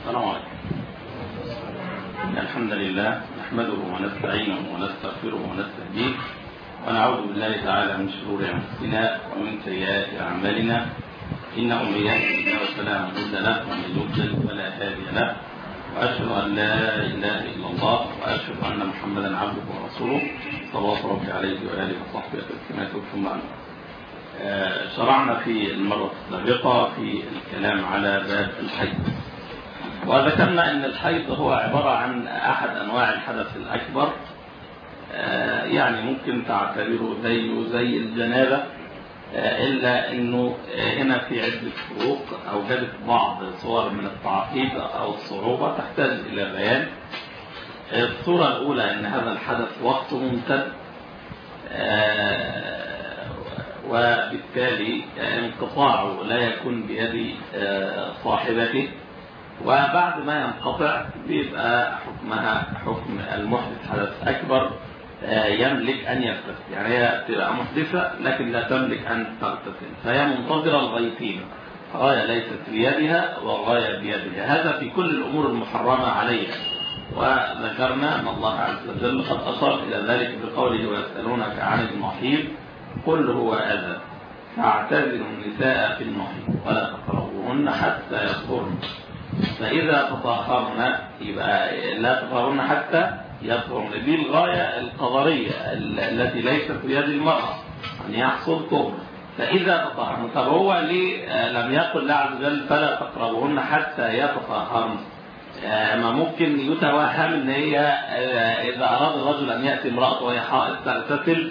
السلام عليكم إن الحمد لله نحمده ونستعينه ونستغفره ونستهديه ونعوذ بالله تعالى من شرور أنفسنا ومن سيئات أعمالنا إنه من يهده الله فلا مضل له ومن يضلل فلا هادي له وأشهد أن لا إله إلا الله وأشهد أن محمدا عبده ورسوله صلوات ربي عليه وآله وصحبه تسليمات ثم أما شرعنا في المرة السابقة في الكلام على باب الحيض وذكرنا أن الحيض هو عبارة عن أحد أنواع الحدث الأكبر يعني ممكن تعتبره زيه زي الجنابة إلا أنه هنا في عدة فروق أوجدت بعض صور من التعقيد أو الصعوبة تحتاج إلى بيان الصورة الأولى أن هذا الحدث وقته ممتد وبالتالي انقطاعه لا يكون بيد صاحبته وبعد ما ينقطع بيبقى حكمها حكم المحدث حدث أكبر يملك أن يغتسل يعني هي تبقى محدثة لكن لا تملك أن تغتسل فهي منتظرة الغايتين غاية ليست بيدها وغاية بيدها هذا في كل الأمور المحرمة عليها وذكرنا أن الله عز وجل قد أشار إلى ذلك بقوله ويسألونك عن المحيط قل هو أذى فاعتزلوا النساء في المحيط ولا تقربوهن حتى يطهرن فإذا تطهرن يبقى لا تطهرن حتى يطهرن دي الغاية القدرية التي ليست بيد المرأة أن يحصل طهر فإذا تطهرن طب هو ليه لم يقل الله عز وجل فلا تقربوهن حتى يتطهرن ما ممكن يتوهم ان هي اذا اراد الرجل ان ياتي امراته وهي حائض تغتسل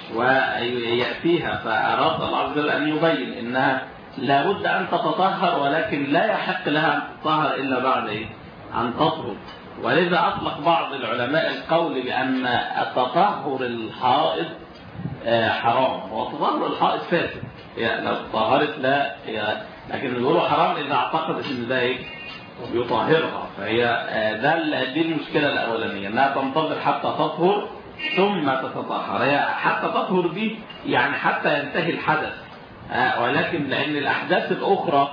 وياتيها فاراد الله عز وجل ان يبين انها لابد ان تتطهر ولكن لا يحق لها ان تتطهر الا بعد ايه؟ ان تطهر ولذا اطلق بعض العلماء القول بان التطهر الحائض حرام هو تطهر الحائض فاسد يعني لو تطهرت لا يعني لكن بيقولوا حرام اذا اعتقدت ان ده ايه؟ يطهرها فهي ده دي المشكله الاولانيه انها تنتظر حتى تطهر ثم تتطهر هي حتى تطهر دي يعني حتى ينتهي الحدث ولكن لان الاحداث الاخرى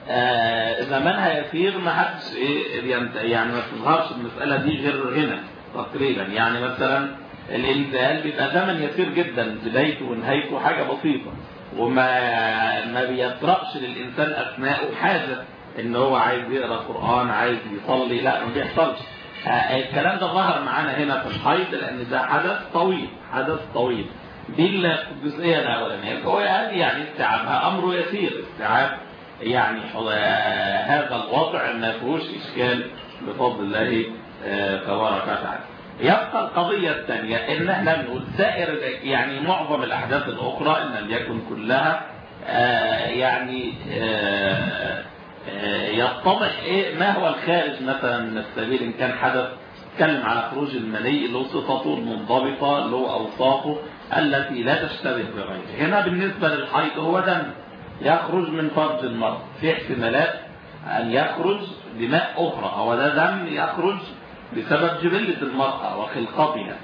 زمانها يسير ما حدش يعني ما تظهرش المساله دي غير هنا تقريبا يعني مثلا الانزال بيبقى زمن يسير جدا بدايته ونهايته حاجه بسيطه وما ما بيطرقش للانسان اثناءه حاجه ان هو عايز يقرا قران عايز يصلي لا ما بيحصلش الكلام ده ظهر معانا هنا في الحيض لان ده حدث طويل حدث طويل دي الجزئيه الاولانيه هو يعني استيعابها امره يسير استيعاب يعني هذا الوضع ما فيهوش اشكال بفضل الله تبارك وتعالى يبقى القضية الثانية ان احنا بنقول سائر يعني معظم الاحداث الاخرى ان لم يكن كلها يعني يتضح ايه ما هو الخارج مثلا من السبيل ان كان حدث تكلم على خروج المني اللي هو صفاته المنضبطه اللي هو اوصافه التي لا تشتبه بغيره هنا بالنسبه للحيض هو دم يخرج من فرج المرء في احتمالات ان يخرج دماء اخرى هو ده دم يخرج بسبب جبله المراه وخلقتها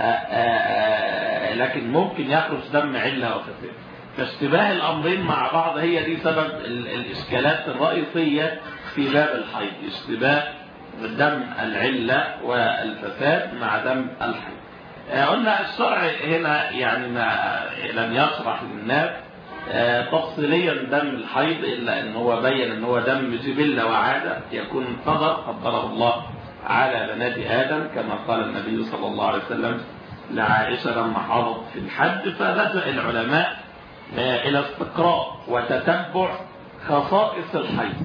لكن ممكن يخرج دم عله وفساد فاشتباه الأمرين مع بعض هي دي سبب الإشكالات الرئيسية في باب الحيض اشتباه دم العلة والفساد مع دم الحيض قلنا الشرع هنا يعني ما لم يشرح للناس تفصيليا دم الحيض إلا أن هو بين أن هو دم جبلة وعادة يكون قدر قدره الله على بنات آدم كما قال النبي صلى الله عليه وسلم لعائشة لما حاضت في الحج فلجأ العلماء إلى استقراء وتتبع خصائص الحيض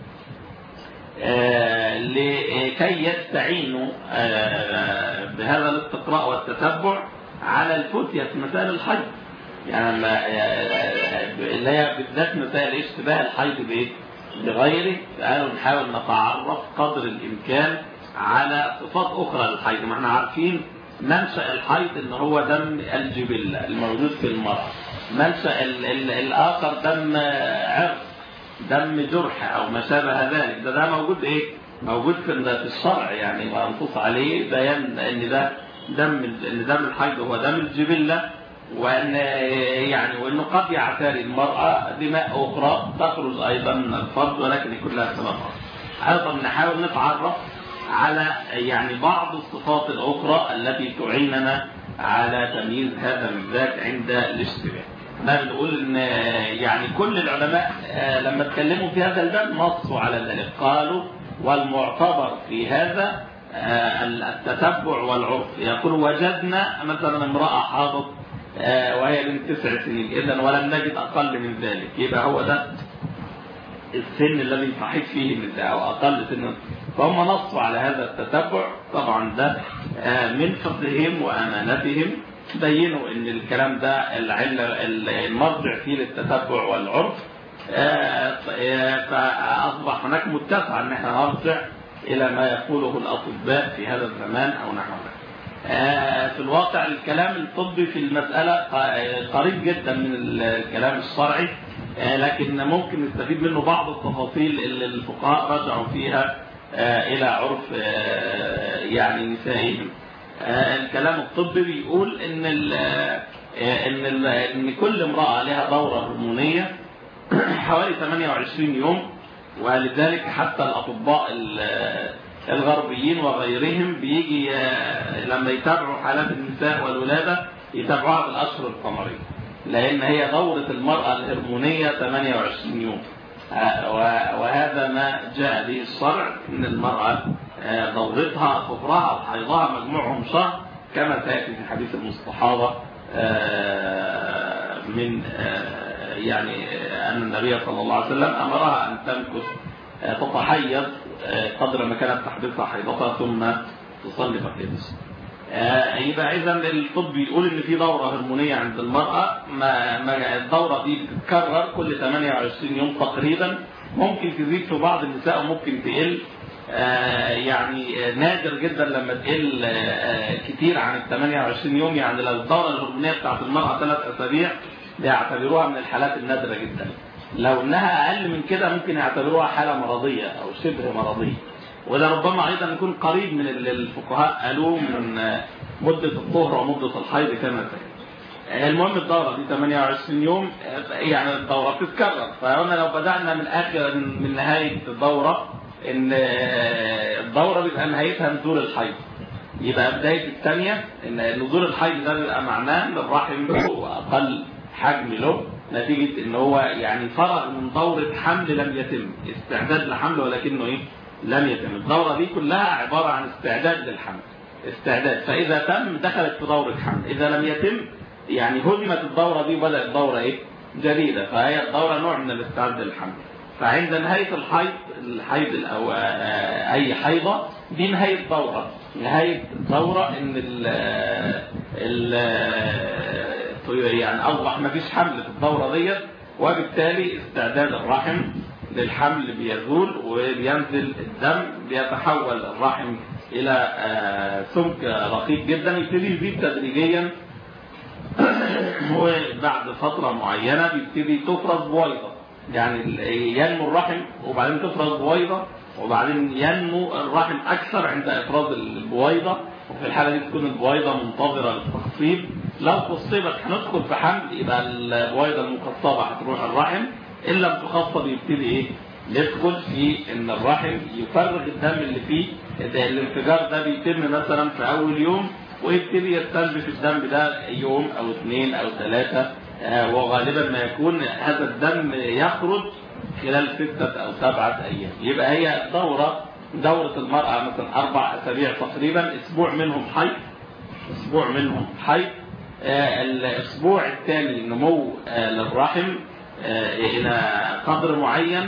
لكي يستعينوا بهذا الاستقراء والتتبع على الفتية في مسائل الحيض يعني اللي هي بالذات مسائل اشتباه الحيض بايه؟ بغيره تعالوا نحاول نتعرف قدر الامكان على صفات اخرى للحيض ما احنا عارفين منشأ الحيض ان هو دم الجبلة الموجود في المرأة منشأ ال ال الآخر دم عرق دم جرح أو ما شابه ذلك ده ده موجود إيه؟ موجود في الشرع يعني منصوص عليه بيان إن ده دم إن دم الحيض هو دم الجبلة وأن يعني وأنه قد يعتري المرأة دماء أخرى تخرج أيضا من الفرد ولكن يكون لها سبب ايضا نحاول نتعرف على يعني بعض الصفات الاخرى التي تعيننا على تمييز هذا الذات عند الاشتباه ما بنقول ان يعني كل العلماء لما اتكلموا في هذا الباب نصوا على ذلك قالوا والمعتبر في هذا التتبع والعرف يقول وجدنا مثلا امرأة حاضت وهي من تسع سنين اذا ولم نجد اقل من ذلك يبقى هو ده السن الذي صحيح فيه من او اقل سن فهم نصوا على هذا التتبع طبعا ده من فقههم وامانتهم بينوا ان الكلام ده العله المرجع فيه للتتبع والعرف فاصبح هناك متسع ان احنا نرجع الى ما يقوله الاطباء في هذا الزمان او نحو ذلك. في الواقع الكلام الطبي في المساله قريب جدا من الكلام الشرعي لكن ممكن نستفيد منه بعض التفاصيل اللي الفقهاء رجعوا فيها الى عرف يعني نسائهم. الكلام الطبي بيقول ان ال ان ال ان كل امراه لها دوره هرمونيه حوالي 28 يوم ولذلك حتى الاطباء الغربيين وغيرهم بيجي لما يتابعوا حالات النساء والولاده يتابعوها بالاشهر القمريه لان هي دوره المراه الهرمونيه 28 يوم وهذا ما جاء به الشرع ان المراه دورتها طهرها وحيضها مجموعهم شهر كما سياتي في حديث المستحاضه من يعني ان النبي صلى الله عليه وسلم امرها ان تمكث تتحيض قدر ما كانت تحدثها حيضتها ثم تصلي بقيتها يبقى اذا الطب بيقول ان في دوره هرمونيه عند المراه ما, ما الدوره دي بتتكرر كل 28 يوم تقريبا ممكن تزيد في بعض النساء وممكن تقل يعني نادر جدا لما تقل كتير عن ال 28 يوم يعني لو الدوره الهرمونيه بتاعت المراه ثلاث اسابيع بيعتبروها من الحالات النادره جدا لو انها اقل من كده ممكن يعتبروها حاله مرضيه او شبه مرضيه وده ربما ايضا يكون قريب من اللي الفقهاء قالوه من مده الطهر ومده الحيض كما سياتي المهم الدوره دي 28 يوم يعني الدوره بتتكرر فقلنا لو بدانا من اخر من نهايه الدوره ان الدوره بيبقى نهايتها نزول الحيض يبقى بدايه الثانيه ان نزول الحيض ده بيبقى معناه ان الرحم هو اقل حجم له نتيجه ان هو يعني فرغ من دوره حمل لم يتم استعداد لحمل ولكنه ايه لم يتم الدوره دي كلها عباره عن استعداد للحمل استعداد فاذا تم دخلت في دوره حمل اذا لم يتم يعني هدمت الدوره دي وبدات دوره ايه جديده فهي الدوره نوع من الاستعداد للحمل فعند نهاية الحيض الحيض أو أي حيضة دي نهاية دورة نهاية دورة إن ال ال يعني أصبح ما فيش حمل في الدورة ديت وبالتالي استعداد الرحم للحمل بيزول وبينزل الدم بيتحول الرحم إلى سمك رقيق جدا يبتدي يزيد تدريجيا وبعد فترة معينة بيبتدي تفرز بويضة يعني ينمو الرحم وبعدين تفرز بويضة وبعدين ينمو الرحم أكثر عند إفراز البويضة وفي الحالة دي تكون البويضة منتظرة للتخصيب لو خصبت هندخل في حمل يبقى البويضة المخصبة هتروح الرحم إن لم تخصب يبتدي إيه؟ يدخل في إن الرحم يفرغ الدم اللي فيه الانفجار ده بيتم مثلا في أول يوم ويبتدي يستنزف الدم ده يوم أو اثنين أو ثلاثة وغالبا ما يكون هذا الدم يخرج خلال ستة أو سبعة أيام يبقى هي دورة دورة المرأة مثلا أربع أسابيع تقريبا أسبوع منهم حيض أسبوع منهم حيض الأسبوع الثاني نمو للرحم إلى قدر معين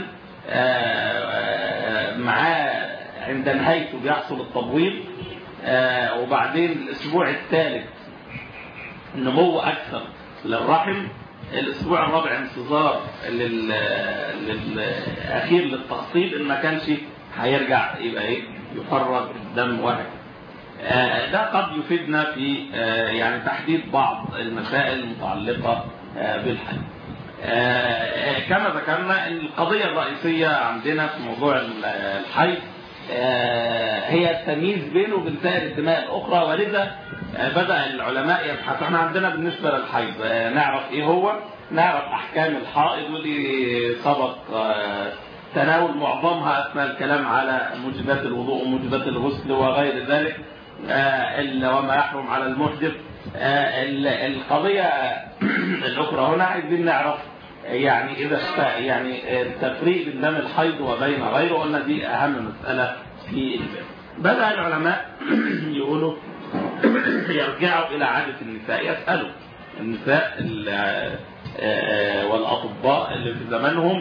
معاه عند نهايته بيحصل التبويض وبعدين الأسبوع الثالث نمو أكثر للرحم الاسبوع الرابع انتظار لل... للاخير للتخصيب ان ما كانش هيرجع يبقى ايه يفرغ الدم وهكذا ده قد يفيدنا في يعني تحديد بعض المسائل المتعلقه بالحي كما ذكرنا ان القضيه الرئيسيه عندنا في موضوع الحي هي التمييز بينه وبين سائر الدماء الاخرى ولذا بدأ العلماء يبحثوا احنا عندنا بالنسبة للحيض نعرف ايه هو نعرف احكام الحائض ودي سبق تناول معظمها اثناء الكلام على موجبات الوضوء وموجبات الغسل وغير ذلك الا وما يحرم على المحدث القضيه الاخرى هنا عايزين نعرف يعني اذا يعني التفريق بين دم الحيض وبين غيره قلنا دي اهم مساله في الباب بدا العلماء يقولوا يرجعوا الى عاده النساء يسالوا النساء والاطباء اللي في زمانهم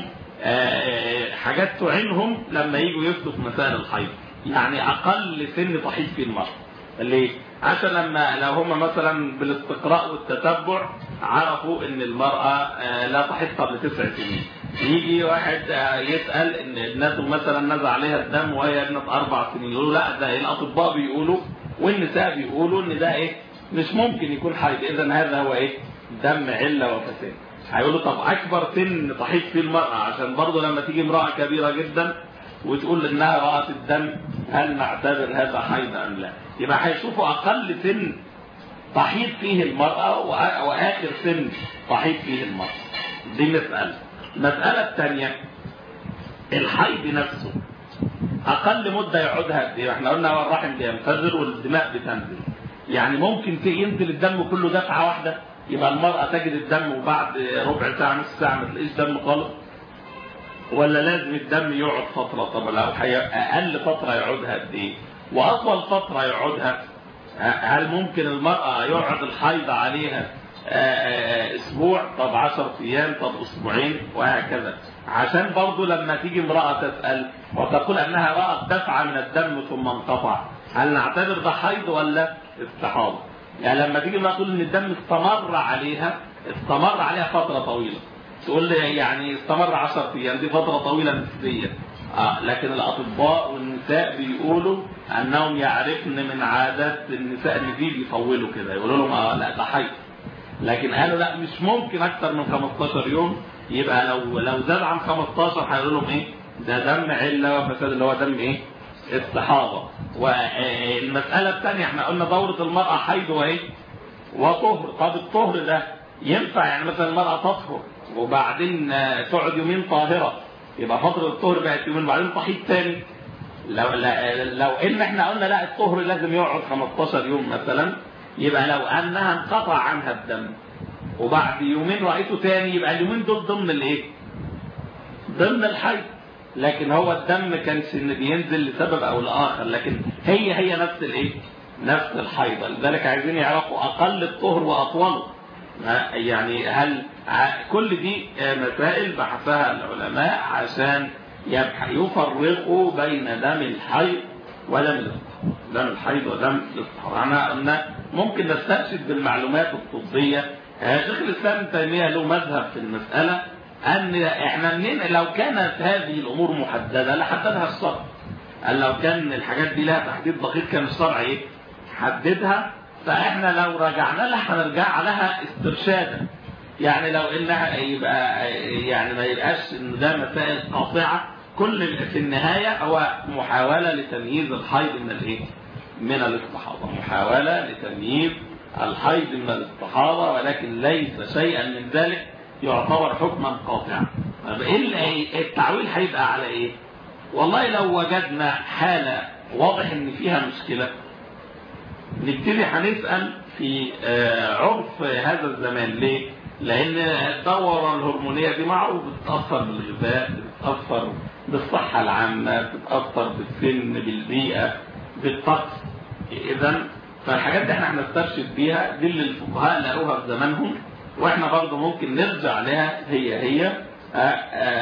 حاجات تعينهم لما يجوا يفتوا في مسائل الحيض يعني اقل سن تحيض فيه المرأة ليه؟ عشان لما لو هم مثلا بالاستقراء والتتبع عرفوا ان المرأة لا تحيض قبل تسع سنين يجي واحد يسأل ان ابنته مثلا نزع عليها الدم وهي ابنة اربع سنين يقولوا لا ده الاطباء بيقولوا والنساء بيقولوا ان ده ايه مش ممكن يكون حيض اذا هذا هو ايه دم علة وفساد هيقولوا طب اكبر سن تحيض فيه المرأة عشان برضه لما تيجي امرأة كبيرة جدا وتقول انها رأت الدم هل نعتبر هذا حيض ام لا يبقى هيشوفوا اقل سن تحيض فيه المرأة واخر سن تحيض فيه المرأة دي مسألة المسألة الثانية الحيض نفسه اقل مدة يقعدها قد ايه احنا قلنا هو الرحم بينفجر والدماء بتنزل يعني ممكن ينزل الدم كله دفعة واحدة يبقى المرأة تجد الدم وبعد ربع ساعة نص ساعة ما تلاقيش دم خالص ولا لازم الدم يقعد فترة طب لو أقل فترة يقعدها قد إيه وأطول فترة يقعدها هل ممكن المرأة يقعد الحيض عليها أسبوع طب 10 أيام طب أسبوعين وهكذا عشان برضو لما تيجي امرأة تسأل وتقول أنها رأت دفعة من الدم ثم انقطع هل نعتبر ده حيض ولا استحاضة يعني لما تيجي ما تقول ان الدم استمر عليها استمر عليها فتره طويله تقول لي يعني استمر 10 ايام دي فتره طويله نسبيا آه لكن الاطباء والنساء بيقولوا انهم يعرفن من عادات النساء ان دي بيطولوا كده يقولوا لهم اه لا ده حيض لكن قالوا لا مش ممكن اكثر من 15 يوم يبقى لو لو زاد عن 15 هيقولوا لهم ايه ده دم عله وفساد اللي هو دم ايه استحاضة والمسألة الثانية احنا قلنا دورة المرأة حيض وايه وطهر طب الطهر ده ينفع يعني مثلا المرأة تطهر وبعدين تقعد يومين طاهرة يبقى فترة الطهر بقت يومين وبعدين تحيض تاني لو لو ان احنا قلنا لا الطهر لازم يقعد 15 يوم مثلا يبقى لو انها انقطع عنها الدم وبعد يومين رأيته تاني يبقى اليومين دول ضمن الايه؟ ضمن الحيض لكن هو الدم كان بينزل لسبب او لاخر لكن هي هي نفس الايه نفس الحيضة لذلك عايزين يعرفوا اقل الطهر واطوله يعني هل كل دي مسائل بحثها العلماء عشان يفرقوا بين دم الحيض ودم الاستحاضة دم الحيض ودم الاستحاضة احنا قلنا ممكن نسترشد بالمعلومات الطبية شيخ الاسلام ابن تيمية له مذهب في المسألة ان احنا منين لو كانت هذه الامور محدده لحددها الشرع قال لو كان الحاجات دي لها تحديد دقيق كان الشرع ايه حددها فاحنا لو رجعنا لها هنرجع لها استرشادا يعني لو انها يبقى يعني ما يبقاش ان ده مسائل قاطعه كل في النهايه هو محاوله لتمييز الحيض من الايه من الاستحاضه محاوله لتمييز الحيض من الاستحاضه ولكن ليس شيئا من ذلك يعتبر حكما قاطعا طب ايه التعويل هيبقى على ايه والله لو وجدنا حالة واضح ان فيها مشكلة نبتدي هنسأل في عرف هذا الزمان ليه لان الدورة الهرمونية دي معروف بتتأثر بالغذاء بتتأثر بالصحة العامة بتتأثر بالسن بالبيئة بالطقس اذا فالحاجات دي احنا هنسترشد بيها دي اللي الفقهاء لقوها في زمانهم واحنا برضه ممكن نرجع لها هي هي آآ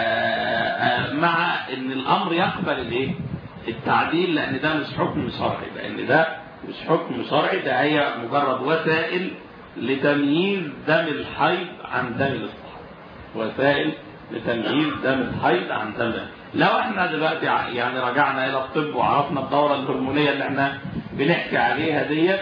آآ مع ان الامر يقبل الايه التعديل لان ده مش حكم شرعي لان ده مش حكم شرعي ده هي مجرد وسائل لتمييز دم الحيض عن دم الاستحاضه وسائل لتمييز دم الحيض عن دم لو احنا دلوقتي يعني رجعنا الى الطب وعرفنا الدوره الهرمونيه اللي احنا بنحكي عليها ديت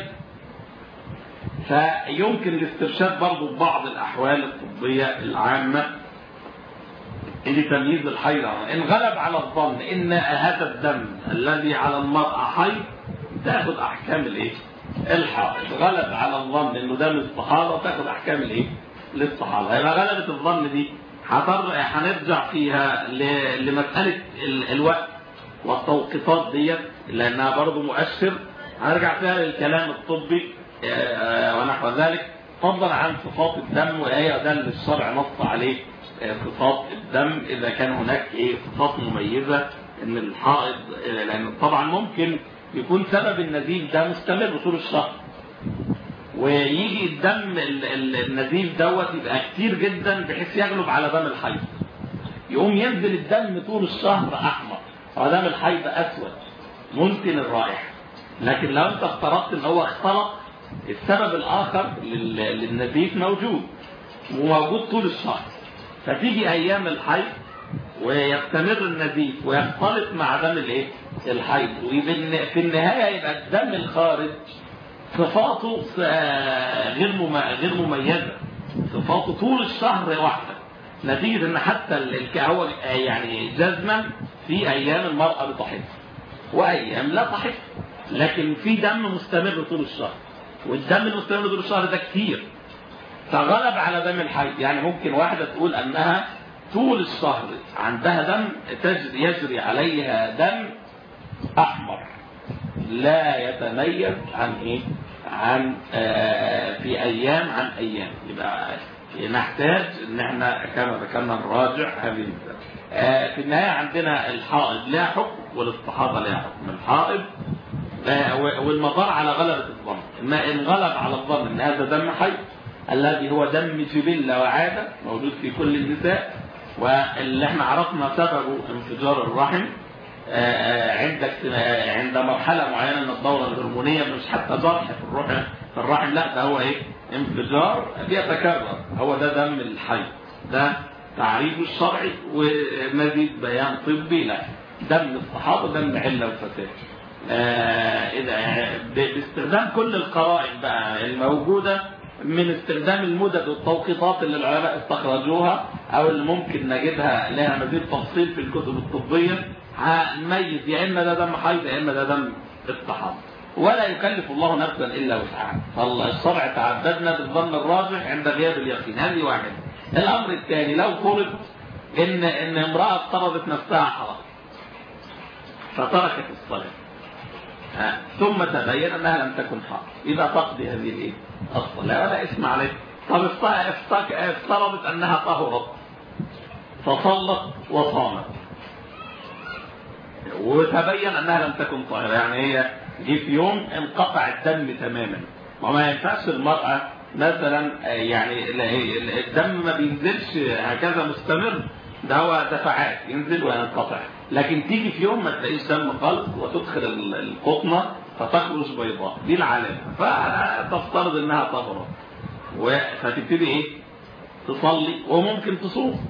فيمكن الاسترشاد برضه ببعض الأحوال الطبية العامة لتمييز الحيض إن غلب على الظن إن هذا الدم الذي على المرأة حيض تأخذ أحكام الإيه؟ الحائض غلب على الظن إنه دم الصحابة تأخذ أحكام الإيه؟ للصحابة يبقى غلبة الظن دي هضر هنرجع فيها ل- لمسألة ال- الوقت والتوقيتات ديت لأنها برضو مؤشر هنرجع فيها للكلام الطبي آه، ونحو ذلك فضلا عن صفات الدم وهي ده اللي الشرع نص عليه آه، صفات الدم إذا كان هناك إيه صفات مميزة إن الحائض آه، لأن طبعا ممكن يكون سبب النزيف ده مستمر طول الشهر ويجي الدم ال- ال- النزيف دوت يبقى كتير جدا بحيث يغلب على دم الحيض يقوم ينزل الدم طول الشهر احمر ودم الحيض اسود ممكن الرائحه لكن لو انت افترضت ان هو اختلط السبب الاخر لل- للنزيف موجود وموجود طول الشهر فتيجي ايام الحيض ويستمر النزيف ويختلط مع دم الايه الحيض وفي النهايه يبقى الدم الخارج صفاته آه، غير مم- غير مميزه صفاته طول الشهر واحده نتيجه ان حتى ال- الك- هو آه، يعني جزما في ايام المراه بتحط وايام لا تحط لكن في دم مستمر طول الشهر والدم المستمر طول الشهر ده كتير فغلب على دم الحيض يعني ممكن واحده تقول انها طول الشهر عندها دم تجري يجري عليها دم احمر لا يتميز عن ايه عن آه في ايام عن ايام يبقى نحتاج ان احنا كما ذكرنا نراجع هذه المسألة آه في النهاية عندنا الحائض لها حكم والاستحاضة لها حكم الحائض آه و- والمدار على غلبة الظن ما ان غلب على الظن ان هذا دم حي الذي هو دم جبلة وعادة موجود في كل النساء واللي احنا عرفنا سببه انفجار الرحم آه، عند اجتماع- عند مرحلة معينة من الدورة الهرمونية مش حتى جرح في الرحم في الرحم لا ده هو ايه انفجار بيتكرر هو ده دم الحي ده تعريف الشرعي ومزيد بيان طبي لا دم الصحابة دم علة وفساد آه، إذا ب- باستخدام كل القرائن بقى الموجودة من استخدام المدد والتوقيتات اللي العلماء استخرجوها او اللي ممكن نجدها لها مزيد تفصيل في الكتب الطبية هنميز يا اما ده دم حيض يا اما ده دم استحاضة ولا يكلف الله نفسا الا وسعها فالشرع تعبدنا بالظن الراجح عند غياب اليقين هذه واحدة الامر الثاني لو فرض ان ان امرأة افترضت نفسها حرام فتركت الصلاة آه، ثم تبين انها لم تكن حائض يبقى تقضي هذه الايه؟ الصلاه ولا اسم عليه طب افت- افت- افترضت انها طهرت فصلت وصامت وتبين انها لم تكن طاهره يعني هي جه في يوم انقطع الدم تماما وما ينفعش المراه مثلا آه، يعني لا هي- الدم ما بينزلش هكذا مستمر ده هو دفعات ينزل وينقطع لكن تيجي في يوم ما تلاقيش دم خالص وتدخل ال- القطنه فتخرج بيضاء دي العلامه فتفترض انها طهره و- فتبتدي ايه تصلي وممكن تصوم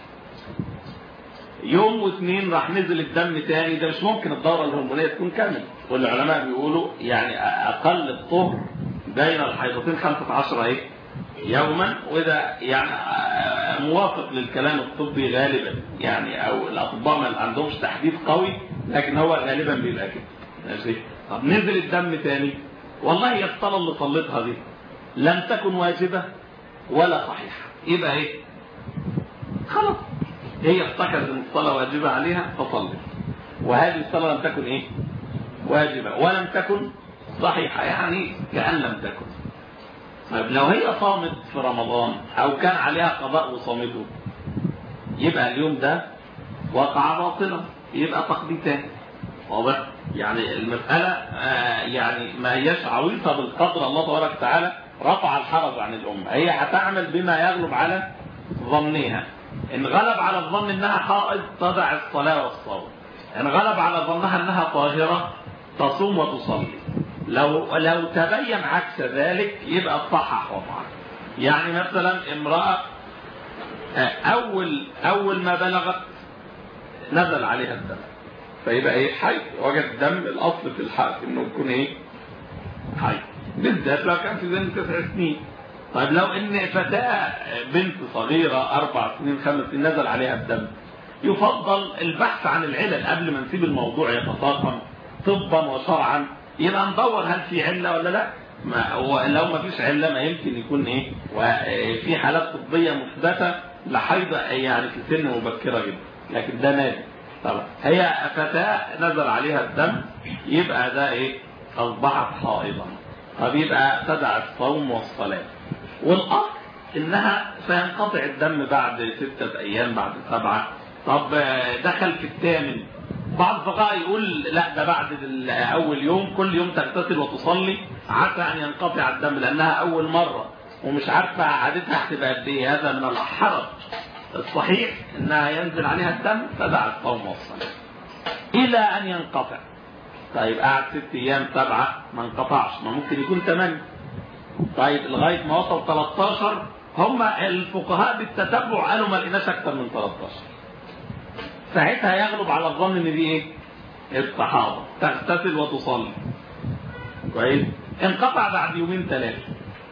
يوم واثنين راح نزل الدم تاني ده مش ممكن الدوره الهرمونيه تكون كامله والعلماء بيقولوا يعني اقل الطهر بين الحيضتين 15 ايه يوما وده يعني موافق للكلام الطبي غالبا يعني او الاطباء ما عندهمش تحديد قوي لكن هو غالبا بيبقى كده ماشي طب نزل الدم تاني والله هي الصلاه اللي صليتها دي لم تكن واجبه ولا صحيحه يبقى ايه خلاص هي افتكرت ان الصلاه واجبه عليها فصلت وهذه الصلاه لم تكن ايه واجبه ولم تكن صحيحه يعني كان لم تكن طيب لو هي صامت في رمضان او كان عليها قضاء وصامته يبقى اليوم ده وقع باطلا يبقى تقضي تاني واضح يعني المسألة آه يعني ما هياش عويصة بالقدر الله تبارك وتعالى رفع الحرج عن الأمة هي هتعمل بما يغلب على ظنها إن غلب على الظن إنها حائض تدع الصلاة والصوم إن غلب على ظنها إنها طاهرة تصوم وتصلي لو لو تبين عكس ذلك يبقى تصحح وضعها يعني مثلا امرأة أول أول ما بلغت نزل عليها الدم فيبقى ايه حي وجد دم الاصل في الحق انه يكون ايه حي بالذات لو كان في سن تسع سنين طيب لو ان فتاة بنت صغيرة اربع سنين خمس سنين نزل عليها الدم يفضل البحث عن العلل قبل ما نسيب الموضوع يتفاقم طبا وشرعا يبقى ندور هل في علة ولا لا ما ولو ما فيش علة ما يمكن يكون ايه وفي حالات طبية مثبتة لحيض يعني في سن مبكرة جدا لكن ده نادر طبعا هي فتاة نزل عليها الدم يبقى ده ايه اصبحت حائضا طب يبقى تدع الصوم والصلاة والاصل انها سينقطع الدم بعد ستة ايام بعد سبعة طب دخل في الثامن بعض الفقهاء يقول لا ده بعد اول يوم كل يوم تغتسل وتصلي عسى ان ينقطع الدم لانها اول مرة ومش عارفة عادتها هتبقى قد ايه هذا من الحرج الصحيح انها ينزل عليها الدم تدع الصوم والصلاة الى ان ينقطع طيب قعد ست ايام سبعة ما انقطعش ما ممكن يكون ثمانية طيب لغاية ما وصل 13 هم الفقهاء بالتتبع قالوا ما لقيناش اكتر من 13 ساعتها يغلب على الظن ان دي ايه الصحابة تغتسل وتصلي كويس انقطع بعد يومين ثلاثة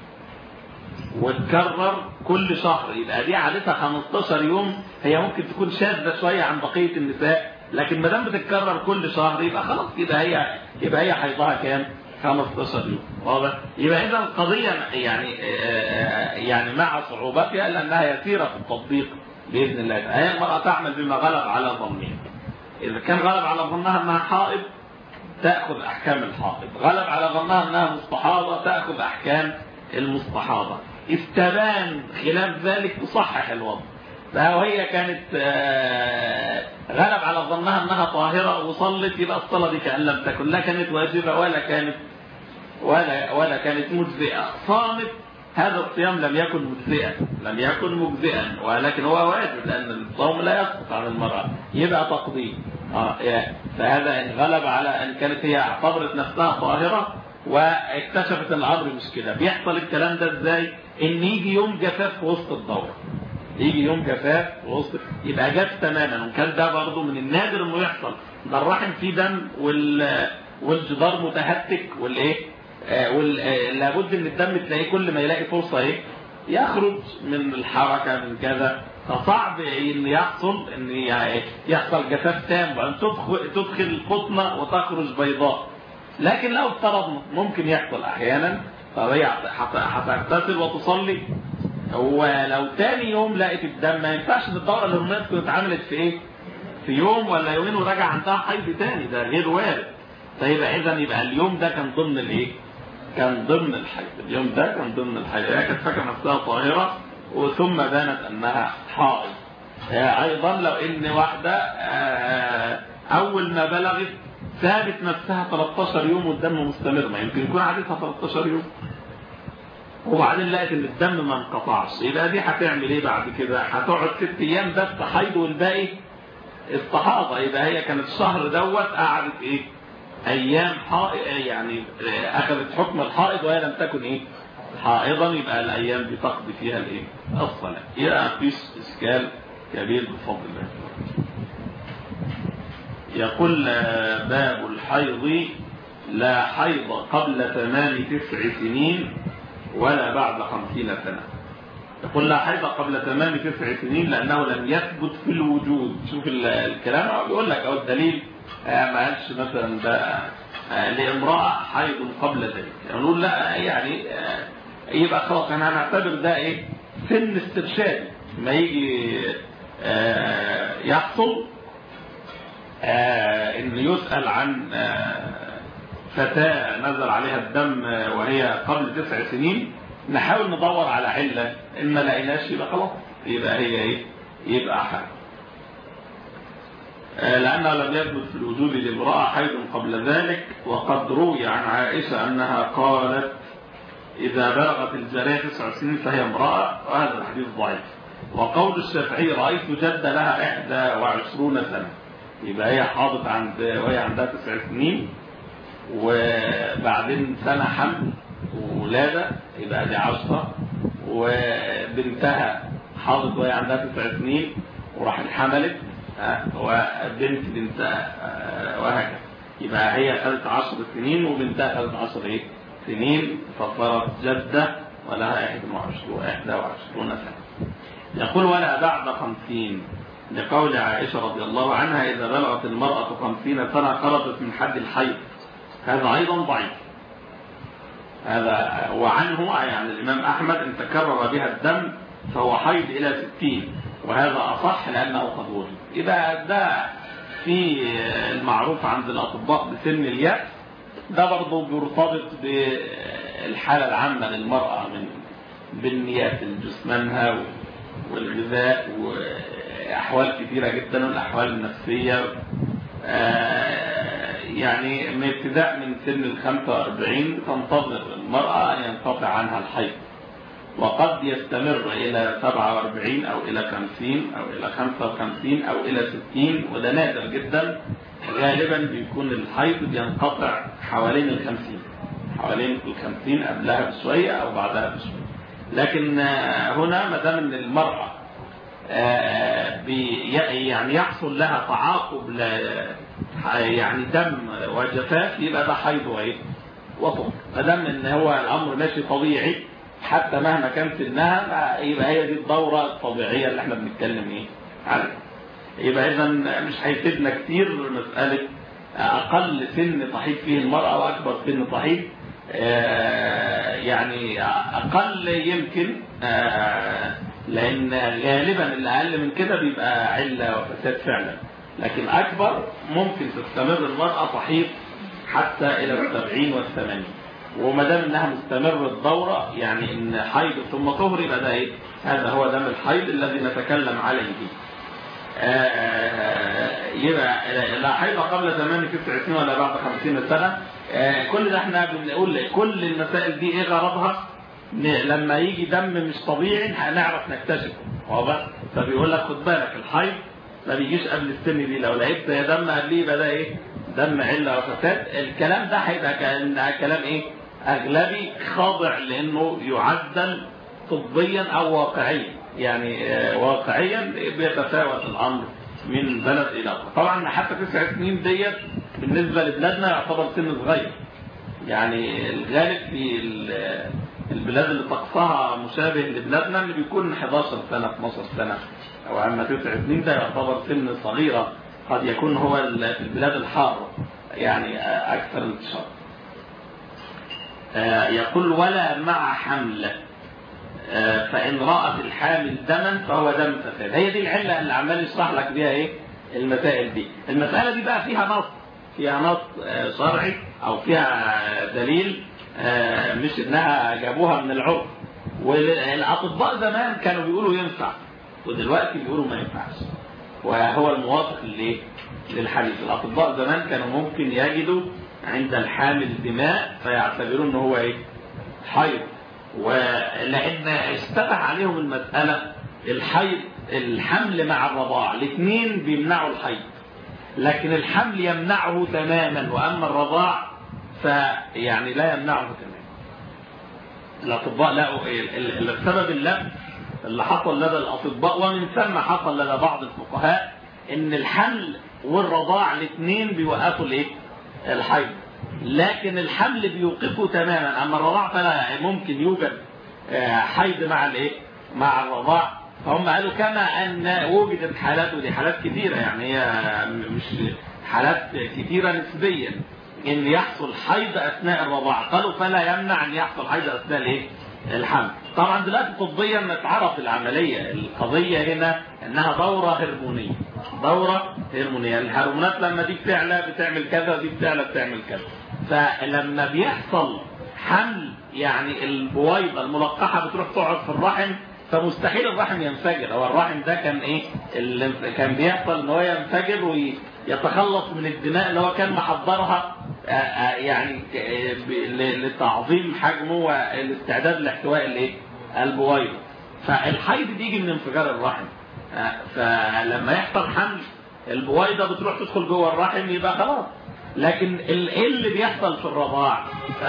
وتكرر كل شهر يبقى دي عادتها 15 يوم هي ممكن تكون شاذة شوية عن بقية النساء لكن ما دام بتتكرر كل شهر يبقى خلاص يبقى هي يبقى هي حيضها كام 15 يوم واضح يبقى اذا القضية يعني يعني مع صعوبتها لانها يسيرة في التطبيق باذن الله تعالى هي المرأة تعمل بما غلب على ظنها اذا كان غلب على ظنها انها حائض تأخذ احكام الحائض غلب على ظنها انها مستحاضة تأخذ احكام المستحاضة استبان خلاف ذلك تصحح الوضع فهي كانت غلب على ظنها انها طاهرة وصلت يبقى الصلاة دي كأن لم تكن لا كانت واجبة ولا كانت ولا ولا كانت مجزئة صامت هذا الصيام لم يكن مجزئا لم يكن مجزئا ولكن هو واجب لأن الصوم لا يسقط عن المرأة يبقى تقضيه آه فهذا إن غلب على أن كانت هي اعتبرت نفسها طاهرة واكتشفت ان الامر مش كده بيحصل الكلام ده ازاي ان يجي يوم جفاف في وسط الدوره يجي يوم جفاف في وسط يبقى جاف تماما وكان ده برضه من النادر انه يحصل ده الرحم فيه دم وال والجدار متهتك والايه آه وال... آه لابد ان الدم تلاقيه كل ما يلاقي فرصه ايه يخرج من الحركه من كذا فصعب ان يحصل ان يحصل جفاف تام وان تدخل تدخل قطنه وتخرج بيضاء لكن لو افترضنا ممكن يحصل احيانا فهي هتغتسل وتصلي ولو تاني يوم لقيت الدم ما ينفعش الدوره الهرمونيه تكون اتعملت في ايه؟ في يوم ولا يومين ورجع عندها حيض تاني ده غير وارد فيبقى اذا يبقى اليوم ده كان ضمن الايه؟ كان ضمن الحيض اليوم ده كان ضمن الحيض هي كانت فاكره نفسها طاهره وثم بانت انها حائض ايضا لو ان واحده اول ما بلغت سابت نفسها 13 يوم والدم مستمر ما يمكن يكون عادتها 13 يوم وبعدين لقت ان الدم ما انقطعش يبقى دي هتعمل ايه بعد كده هتقعد ست ايام بس حيض والباقي استحاضه يبقى هي كانت الشهر دوت قعدت ايه ايام حائض يعني اخذت حكم الحائض وهي لم تكن ايه حائضا يبقى الايام دي تقضي فيها الايه الصلاه يبقى مفيش اشكال كبير بفضل الله يقول باب الحيض لا حيض قبل تمام تسع سنين ولا بعد خمسين سنة يقول لا حيض قبل تمام تسع سنين لأنه لم يثبت في الوجود شوف الكلام يقول لك أو الدليل ما قالش مثلا ده لامرأة حيض قبل ذلك يعني نقول لا يعني يبقى خلاص احنا هنعتبر ده ايه سن استرشاد ما يجي يحصل آه انه يسأل عن آه فتاة نزل عليها الدم وهي قبل تسع سنين نحاول ندور على علة ان ما لقيناش يبقى خلاص يبقى هي ايه يبقى حال آه لأنه لم يثبت في الوجود لامرأة حيض قبل ذلك وقد روي عن عائشة أنها قالت إذا بلغت الجارية تسع سنين فهي امرأة وهذا الحديث ضعيف وقول الشافعي رأيت جد لها إحدى وعشرون سنة يبقى هي حاضت عند وهي عندها تسع سنين وبعدين سنة حمل وولادة يبقى دي عشرة وبنتها حاضت وهي عندها تسع سنين وراحت حملت وبنت بنتها وهكذا يبقى هي خدت عشر سنين وبنتها خدت عشر ايه سنين فصارت جدة ولها إحدى وعشرون سنة يقول ولا بعد خمسين لقول عائشة رضي الله عنها إذا بلغت المرأة خمسين سنة خرجت من حد الحيض هذا أيضا ضعيف هذا وعنه يعني الإمام أحمد إن تكرر بها الدم فهو حيض إلى 60 وهذا أصح لأنه قد وجد إذا ده في المعروف عند الأطباء بسن اليأس ده برضه بيرتبط بالحالة العامة للمرأة من بالنيات جسمانها والغذاء وأحوال كثيرة جدا والأحوال النفسية يعني من ابتداء من سن ال 45 تنتظر المرأة أن ينقطع عنها الحيض وقد يستمر إلى 47 أو إلى 50 أو إلى 55 أو إلى 60 وده نادر جدا غالبا بيكون الحيض بينقطع حوالين ال 50 حوالين ال 50 قبلها بشوية أو بعدها بشوية لكن هنا ما دام ان المرأة يعني يحصل لها تعاقب يعني دم وجفاف يبقى ده حيض وايه وطهر ما دام ان هو الامر ماشي طبيعي حتى مهما كان سنها يبقى هي دي الدورة الطبيعية اللي احنا بنتكلم ايه عنها يبقى اذا مش هيفيدنا كتير مسألة اقل سن تحيض فيه المرأة واكبر سن تحيض يعني اقل يمكن لان غالبا اللي اقل من كده بيبقى علة وفساد فعلا لكن اكبر ممكن تستمر المرأة تحيض حتى الى السبعين والثمانين وما دام انها مستمر الدورة يعني ان حيض ثم طهر يبقى ده ايه هذا هو دم الحيض الذي نتكلم عليه يبقى لا حيض قبل زمان تسع سنين ولا بعد خمسين سنة كل ده احنا بنقول كل المسائل دي ايه غرضها لما يجي دم مش طبيعي هنعرف نكتشفه واضح فبيقول لك خد بالك الحيض ما بيجيش قبل السن دي لو لقيت دم قبليه يبقى ده ايه دم عله وفساد الكلام ده هيبقى كلام ايه اغلبي خاضع لانه يعدل طبيا او واقعيا يعني واقعيا بيتفاوت الامر من بلد الى اخر طبعا حتى تسع سنين ديت بالنسبه لبلادنا يعتبر سن صغير يعني الغالب في البلاد اللي طقسها مشابه لبلادنا اللي بيكون 11 سنه 12 سنه او اما تسع سنين ده يعتبر سن صغيره قد يكون هو في البلاد الحاره يعني اكثر انتشار يقول ولا مع حمل فإن رأت الحامل دما فهو دم فساد هي دي العلة اللي عمال يشرح لك بيها ايه المسائل دي المسألة دي بقى فيها نص فيها نص شرعي او فيها دليل مش انها جابوها من العرف والاطباء زمان كانوا بيقولوا ينفع ودلوقتي بيقولوا ما ينفعش وهو الموافق ليه للحديث الاطباء زمان كانوا ممكن يجدوا عند الحامل دماء فيعتبرون ان هو ايه حيض ولان اشتبه عليهم المسألة الحيض الحمل مع الرضاع الاثنين بيمنعوا الحيض لكن الحمل يمنعه تماما واما الرضاع فيعني لا يمنعه تماما الاطباء لقوا السبب اللبس اللي حصل لدى الاطباء ومن ثم حصل لدى بعض الفقهاء ان الحمل والرضاع الاثنين بيوقفوا الايه الحيض لكن الحمل بيوقفه تماما اما الرضاع فلا ممكن يوجد حيض مع الايه مع الرضاع فهم قالوا كما ان وجدت حالات ودي حالات كثيره يعني هي مش حالات كثيره نسبيا ان يحصل حيض اثناء الرضاعه قالوا فلا يمنع ان يحصل حيض اثناء الايه الحمل طبعا دلوقتي طبيا اتعرف العمليه القضيه هنا انها دوره هرمونيه دوره هرمونيه الهرمونات لما دي بتعلى بتعمل كذا ودي بتعلى بتعمل كذا فلما بيحصل حمل يعني البويضه الملقحه بتروح تقعد في الرحم فمستحيل الرحم ينفجر هو الرحم ده كان ايه اللي كان بيحصل ان هو ينفجر ويتخلص من الدماء اللي هو كان محضرها يعني لتعظيم حجمه والاستعداد لاحتواء الايه البويضه فالحيض بيجي من انفجار الرحم فلما يحصل حمل البويضه بتروح تدخل جوه الرحم يبقى خلاص لكن ايه اللي بيحصل في الرضاع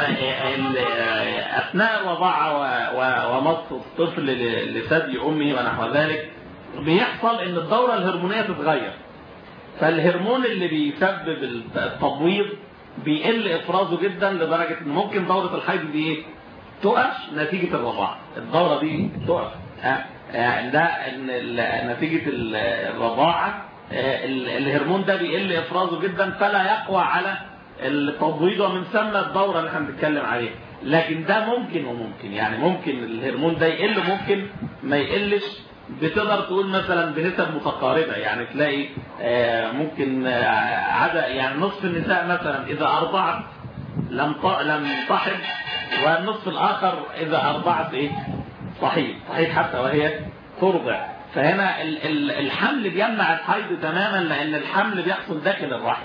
اثناء الرضاعه ومص الطفل لثدي امه ونحو ذلك بيحصل ان الدوره الهرمونيه تتغير فالهرمون اللي بيسبب التبويض بيقل افرازه جدا لدرجه ان ممكن دوره الحيض دي ايه تقف نتيجه الرضاعه الدوره دي تقف ده نتيجه الرضاعه الهرمون ده بيقل افرازه جدا فلا يقوى على التبويض ومن ثم الدوره اللي احنا بنتكلم عليها لكن ده ممكن وممكن يعني ممكن الهرمون ده يقل ممكن ما يقلش بتقدر تقول مثلا بنسب متقاربة يعني تلاقي آه، ممكن آه، عدد يعني نصف النساء مثلا إذا أرضعت لم ط- لم تحض والنصف الآخر إذا أرضعت إيه صحيح صحيح حتى وهي ترضع فهنا ال- ال- الحمل بيمنع الحيض تماما لأن الحمل بيحصل داخل الرحم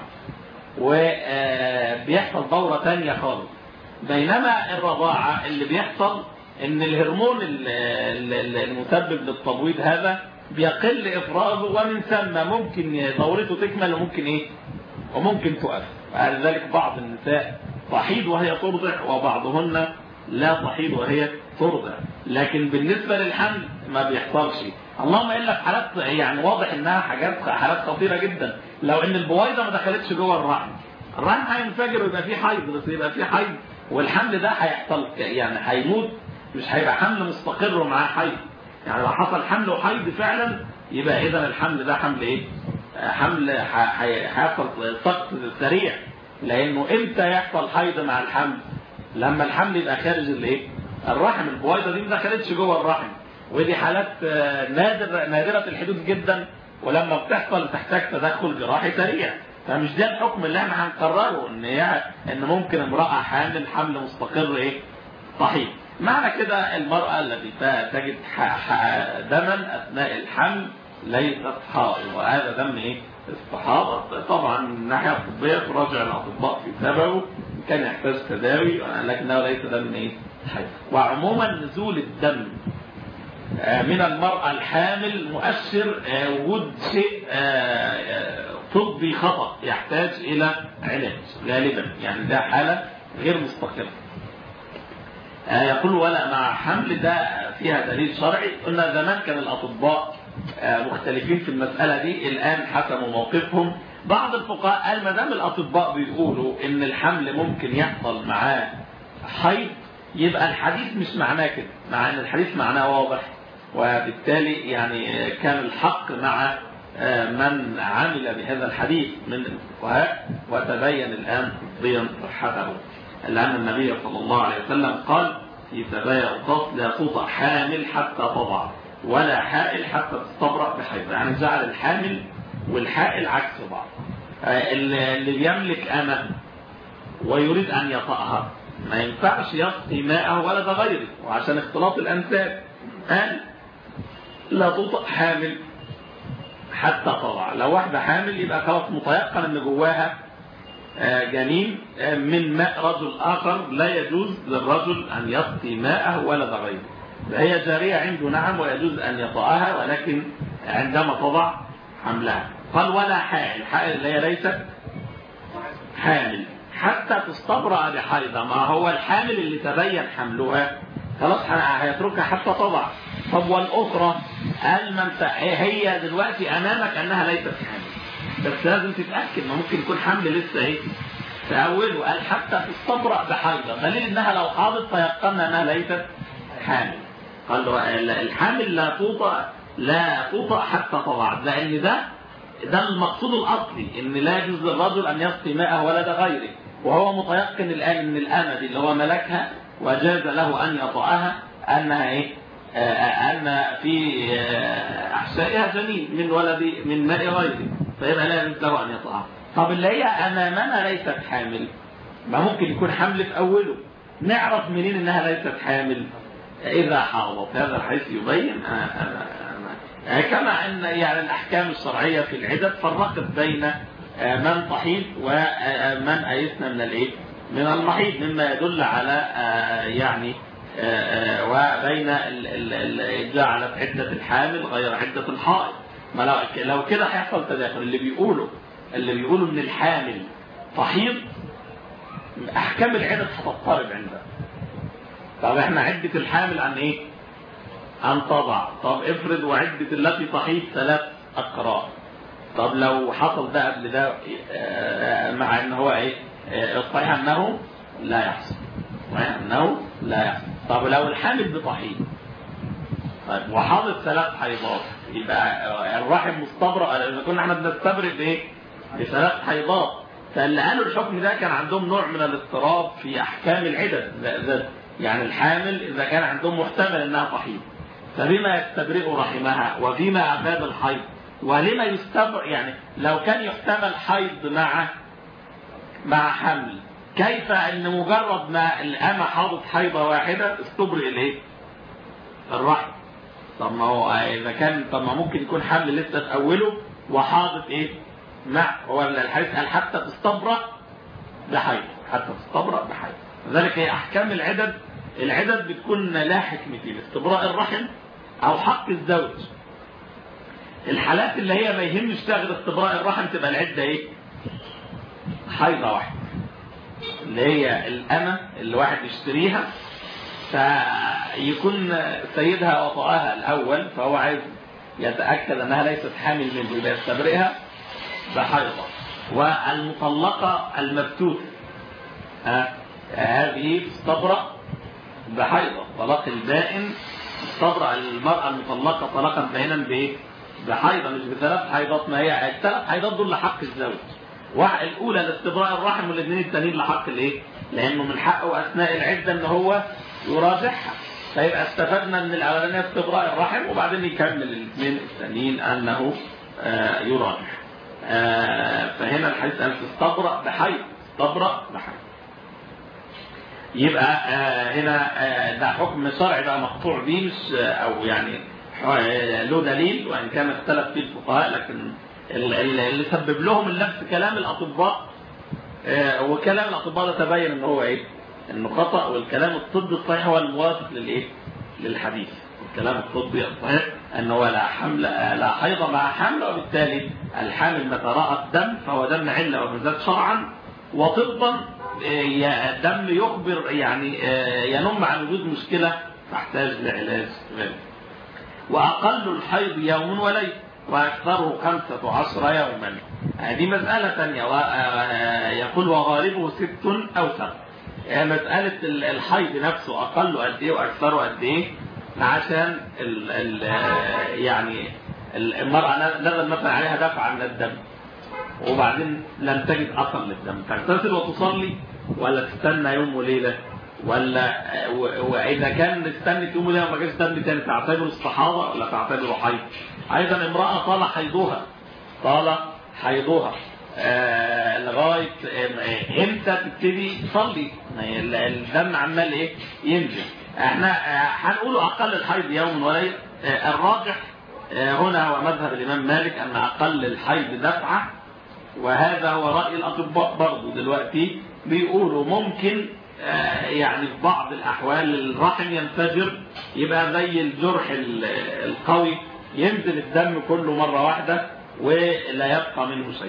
وبيحصل دورة تانية خالص بينما الرضاعة اللي بيحصل ان الهرمون ال- ال- المسبب للتبويض هذا بيقل افرازه ومن ثم ممكن دورته تكمل وممكن ايه وممكن تقف لذلك بعض النساء تحيض وهي ترضع وبعضهن لا تحيض وهي ترضع لكن بالنسبة للحمل ما بيحصلش اللهم الا في حالات يعني واضح انها حاجات حالات خطيرة جدا لو ان البويضة ما دخلتش جوه الرحم الرحم هينفجر ويبقى فيه حيض بس يبقى فيه حيض والحمل ده هيحصل يعني هيموت مش هيبقى حمل مستقر ومعاه حيض يعني لو حصل حمل وحيض فعلا يبقى اذا الحمل ده حمل ايه آه، حمل ح- هي- هيحصل سقط سريع لانه امتى يحصل حيض مع الحمل لما الحمل يبقى خارج الايه الرحم البويضه دي ما دخلتش جوه الرحم ودي حالات آه، نادر نادره الحدوث جدا ولما بتحصل تحتاج تدخل جراحي سريع فمش ده الحكم اللي احنا هنقرره ان هي ان ممكن امراه حامل حمل مستقر ايه صحيح معنى كده المرأة التي تجد ح- ح- دما أثناء الحمل ليست حائض وهذا دم إيه؟ استحاضة طبعا من الناحية الطبية تراجع الأطباء في سببه كان يحتاج تداوي لكنه ليس دم إيه؟ حيض وعموما نزول الدم آه، من المرأة الحامل مؤشر آه، وجود شيء آه، آه، طبي خطأ يحتاج إلى علاج غالبا يعني ده حالة غير مستقرة آه، يقول ولا مع حمل ده فيها دليل شرعي قلنا زمان كان الأطباء آه، مختلفين في المسألة دي الآن حسموا موقفهم بعض الفقهاء قال ما دام الأطباء بيقولوا إن الحمل ممكن يحصل معاه حيض يبقى الحديث مش معناه كده مع ان الحديث معناه واضح وبالتالي يعني كان الحق مع من عمل بهذا الحديث من الفقهاء وتبين الآن طبيا صحته لأن النبي صلى الله عليه وسلم قال في سبايا القص لا توطأ حامل حتى تضع ولا حائل حتى تستبرأ بحيث يعني جعل الحامل والحائل عكس بعض اللي بيملك أمة ويريد أن يطأها ما ينفعش يسقي ماءه ولا ده غيره وعشان اختلاط الأنساب قال لا تطأ حامل حتى تضع لو واحدة حامل يبقى خلاص متيقن ان جواها جنين من ماء رجل آخر لا يجوز للرجل أن يسقي ماءه ولا ده غيره هي جارية عنده نعم ويجوز أن يطأها ولكن عندما تضع حملها قال ولا حائل حائل اللي هي ليست حامل حتى تستبرأ بحيضة ما هو الحامل اللي تبين حملها خلاص هيتركها حتى تضع طب والأخرى قال ما انت هي دلوقتي أمامك أنها ليست حامل بس لازم تتأكد ما ممكن يكون حمل لسه ايه في أوله قال حتى تستبرأ بحيضة دليل إنها لو حاضت تيقنا أنها ليست حامل قال له الحامل لا توطأ لا توطأ حتى تضع لأن ده ده المقصود الأصلي إن لا يجوز للرجل أن يسقي ماءه ولا ده غيره وهو متيقن الآن إن الأمة دي اللي هو ملكها وجاز له أن يطأها أنها إيه أن في أحشائها جنين من ولد من ماء غيره فيبقى لا يجوز له أن يطأها طب اللي هي أمامنا ليست حامل ما ممكن يكون حمل في أوله نعرف منين إنها ليست حامل إذا حاضت هذا الحديث يبين أنا أنا أنا كما أن يعني الأحكام الشرعية في العدد فرقت بين من تحيض ومن أيسنا من الإيه؟ من المحيض مما يدل على يعني وبين جعلت عدة الحامل غير عدة الحائض ما لو لو كده هيحصل تداخل اللي بيقولوا اللي بيقولوا ان الحامل تحيض احكام العدد هتضطرب عندها طب احنا عدة الحامل عن ايه عن تضع طب افرض وعدة التي تحيض ثلاث اقراء طب لو حصل ده قبل ده مع ان هو ايه الصحيح انه لا يحصل صحيح انه لا يحصل طب لو الحامل بتحيض طيب وحاضت ثلاث حيضات يبقى الرحم مستبرأ اذا كنا احنا بنستبرئ بايه بثلاث حيضات فاللي قالوا الحكم ده كان عندهم نوع من الاضطراب في احكام العدد يعني الحامل اذا كان عندهم محتمل انها تحيض فبما يستبرئ رحمها وفيما افاد الحيض ولما يستبرئ يعني لو كان يحتمل حيض مع مع حمل كيف ان مجرد ما الامه حاضت حيضه واحده استبرئ الايه؟ الرحم طب ما هو اذا كان طب ما ممكن يكون حمل لسه في اوله وحاضت ايه؟ مع هو الحديث قال حتى تستبرأ بحيض حتى تستبرأ بحيض لذلك هي احكام العدد العدد بتكون لها حكمتين استبراء الرحم او حق الزوج الحالات اللي هي ما يهمش تاخد استبراء الرحم تبقى العده ايه؟ حيضه واحده اللي هي الأمة اللي واحد يشتريها فيكون سيدها وطأها الأول فهو عايز يتأكد أنها ليست حامل منه يبقى يستبرئها بحيضة والمطلقة المبتوت هذه تستبرأ بحيضة طلاق البائن تستبرأ المرأة المطلقة طلاقا بائنا بإيه؟ بحيضة مش بثلاث حيضات ما هي الثلاث حيضات دول لحق الزوج الاولى لاستبراء الرحم والاثنين التانيين لحق الايه لانه من حقه اثناء العده ان هو يراجعها فيبقى استفدنا من الاولانيه استبراء الرحم وبعدين يكمل الاثنين الثانيين انه آه يراجع آه فهنا الحديث ان تستبرأ بحي تستبرأ بحي يبقى آه هنا ده حكم شرعي بقى مقطوع به مش او يعني له دليل وان كان اختلف فيه الفقهاء لكن اللي سبب لهم اللبس كلام الاطباء وكلام الاطباء ده تبين ان هو ايه؟ انه خطا والكلام الطبي الصحيح هو الموافق للايه؟ للحديث الكلام الطبي الصحيح ان هو لا حمل لا حيض مع حمل وبالتالي الحامل متى راى الدم فهو دم عله ومزاد شرعا وطبا دم يخبر يعني ينم عن وجود مشكله تحتاج لعلاج غيره. واقل الحيض يوم وليله وأكثره خمسة عشر يوما هذه مسألة ثانية يقول وغالبه ست أو سبع مسألة الحيض نفسه أقل قد إيه وأكثره قد إيه عشان ال ال يعني المرأة نزل مثلا عليها دفع من الدم وبعدين لم تجد أثر للدم تغتسل وتصلي ولا تستنى يوم وليلة ولا واذا كان استنت يوم وليله وما جاش دم تاني تعتبر استحاضه ولا تعتبر حيض ايضا امراه طال حيضها طال حيضها آه لغايه آه امتى تبتدي تصلي الدم عمال ايه ينزل احنا آه هنقول اقل الحيض يوم وليله آه الراجح آه هنا هو مذهب الامام مالك ان اقل الحيض دفعه وهذا هو راي الاطباء برضه دلوقتي بيقولوا ممكن يعني في بعض الأحوال الرحم ينفجر يبقى زي الجرح القوي ينزل الدم كله مرة واحدة ولا يبقى منه شيء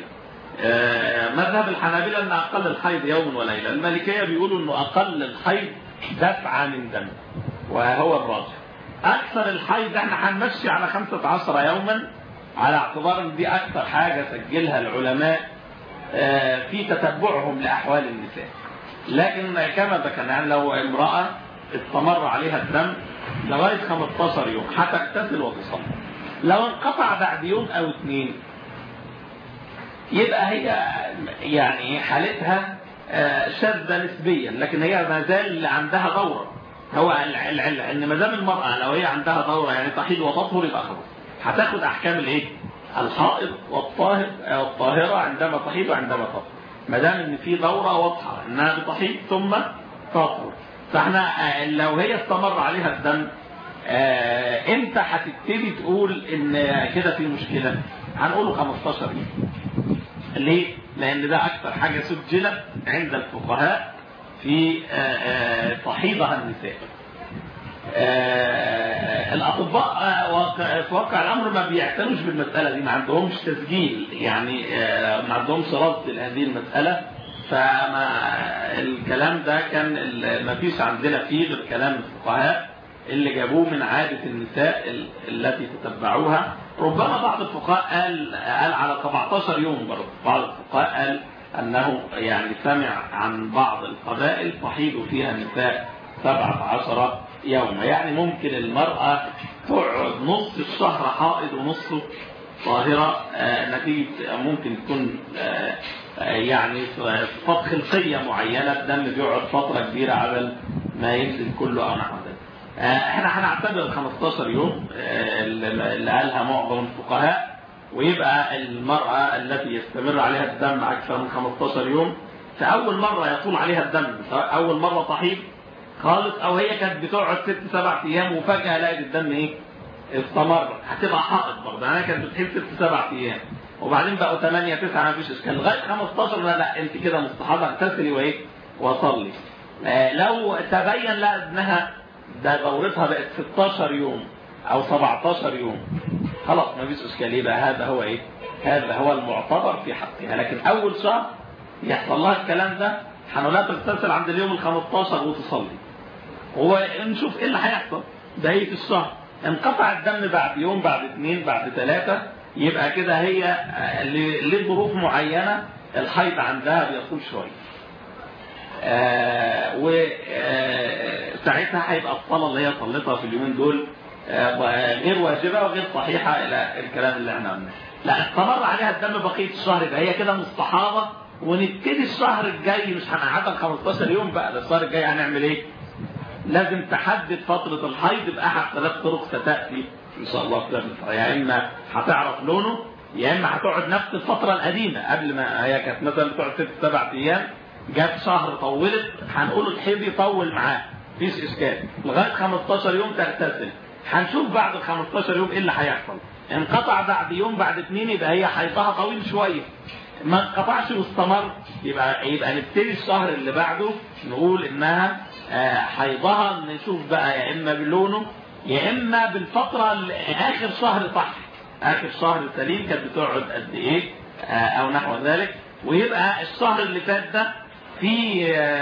مذهب الحنابلة أن أقل الحيض يوم وليلة المالكية بيقولوا أنه أقل الحيض دفعة من دم وهو الراجح أكثر الحيض احنا هنمشي على 15 يوما على اعتبار ان دي أكثر حاجة سجلها العلماء في تتبعهم لأحوال النساء لكن كما ذكرنا يعني لو امرأة استمر عليها الدم لغاية 15 يوم هتغتسل وتصلي لو انقطع بعد يوم او اثنين يبقى هي يعني حالتها شاذة نسبيا لكن هي ما زال عندها دورة هو العلة ان ما دام المرأة لو هي عندها دورة يعني تحيض وتطهر يبقى خلاص هتاخد احكام الايه؟ الحائض والطاهر الطاهرة عندما تحيض وعندما تطهر ما دام ان في دوره واضحه انها بتحيض ثم تطهر فاحنا لو هي استمر عليها الدم امتى هتبتدي تقول ان كده في مشكله هنقوله 15 يوم ليه لان ده اكثر حاجه سجلت عند الفقهاء في تحيضها النساء الاطباء في واقع الامر ما بيعتنوش بالمساله دي ما عندهمش تسجيل يعني ما عندهمش رصد لهذه المساله فما الكلام ده كان ما فيش عندنا فيه غير كلام الفقهاء اللي جابوه من عاده النساء التي تتبعوها ربما بعض الفقهاء قال قال على 17 يوم برضه بعض الفقهاء قال انه يعني سمع عن بعض القبائل تحيض فيها النساء 17 يوما يعني ممكن المرأة تقعد نص الشهر حائض ونصه طاهرة آه نتيجة ممكن تكون آه يعني صفات خلقية معينة الدم بيقعد فترة كبيرة على ما ينزل كله أو نحو ذلك احنا هنعتبر ال 15 يوم اللي قالها معظم الفقهاء ويبقى المرأة التي يستمر عليها الدم أكثر من 15 يوم في أول مرة يطول عليها الدم سواء أول مرة صحيح خالص أو هي كانت بتقعد ست سبع أيام وفجأة لقت الدم إيه؟ استمر هتبقى حائط برضه يعني كانت بتحيل ست سبع أيام وبعدين بقوا 8 9 ما فيش إشكال لغاية 15 لا لا أنت كده مستحاضة اغتسلي وإيه؟ وصلي آه لو تبين لها إنها ده دورتها بقت 16 يوم أو 17 يوم خلاص ما فيش إشكال يبقى هذا هو إيه؟ هذا هو المعتبر في حقها لكن أول شهر يحصل لها الكلام ده هنقولها تغتسل عند اليوم ال 15 وتصلي ونشوف ايه اللي هيحصل بقيه الشهر انقطع الدم بعد يوم بعد اثنين بعد ثلاثة يبقى كده هي لظروف معينة الحيض عندها بيطول شوية آه وساعتها هيبقى الصلاة اللي هي صليتها في اليومين دول آه غير واجبة وغير صحيحة إلى الكلام اللي احنا قلناه لا استمر عليها الدم بقية الشهر يبقى هي كده مستحاضة ونبتدي الشهر الجاي مش هنقعدها 15 يوم بقى ده الشهر الجاي هنعمل ايه؟ لازم تحدد فترة الحيض بأحد ثلاث طرق ستأتي إن شاء الله في يا إما هتعرف لونه يا إما هتقعد نفس الفترة القديمة قبل ما هي كانت مثلا بتقعد ست سبع أيام جت شهر طولت هنقول الحيض يطول معاه مفيش إشكال لغاية 15 يوم تغتسل هنشوف بعد ال 15 يوم إيه اللي هيحصل انقطع بعد يوم بعد اثنين يبقى هي حيضها طويل شوية ما انقطعش واستمر يبقى يبقى نبتدي الشهر اللي بعده نقول انها حيضها نشوف بقى يا اما بلونه يا اما بالفتره اللي اخر شهر صح اخر شهر سليم كانت بتقعد قد ايه او نحو ذلك ويبقى الشهر اللي فات ده في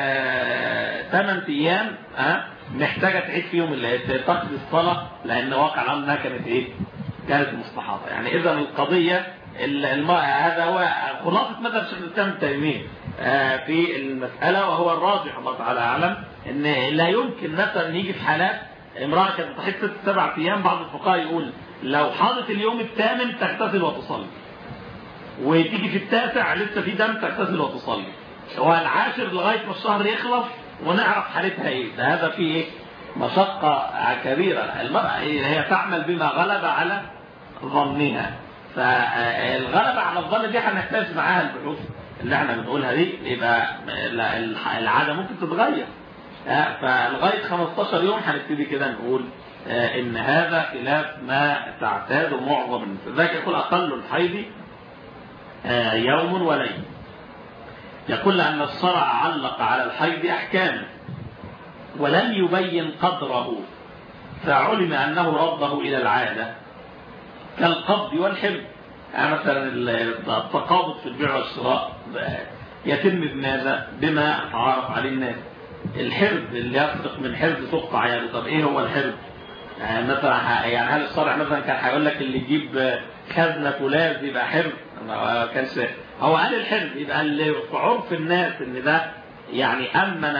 8 ايام محتاجه تعيد فيهم اللي تقضي الصلاه لان واقع الامر انها كانت ايه؟ كانت مستحاضه يعني اذا القضيه هذا هو خلاصة مذهب شيخ الإسلام تيمية في المسألة وهو الراجح الله تعالى أعلم أن لا يمكن مثلا يجي في حالات امرأة كانت بتحيض ست سبع أيام بعض الفقهاء يقول لو حاضت اليوم الثامن تغتسل وتصلي وتيجي في التاسع لسه في دم تغتسل وتصلي والعاشر لغاية ما الشهر يخلص ونعرف حالتها ايه ده هذا فيه ايه مشقة كبيرة المرأة هي تعمل بما غلب على ظنها فالغلبة على الظن دي هنحتاج معاها البحوث اللي احنا بنقولها دي يبقى العادة ممكن تتغير فلغاية 15 يوم هنبتدي كده نقول ان هذا خلاف ما تعتاد معظم النساء ذلك يقول اقل الحيض يوم وليل يقول لأن الشرع علق على الحيض أحكاما ولم يبين قدره فعلم أنه رده إلى العادة كالقبض والحرب يعني مثلا التقابض في البيع والشراء يتم بماذا؟ بما تعارف عليه الناس الحرب اللي يسرق من حرب تقطع يعني طب ايه هو الحرب؟ يعني مثلا يعني هل الشرع مثلا كان هيقول لك اللي يجيب خزنه فولاذ يبقى حرب؟ ما كانش هو قال الحرب يبقى اللي في عرف الناس ان ده يعني امن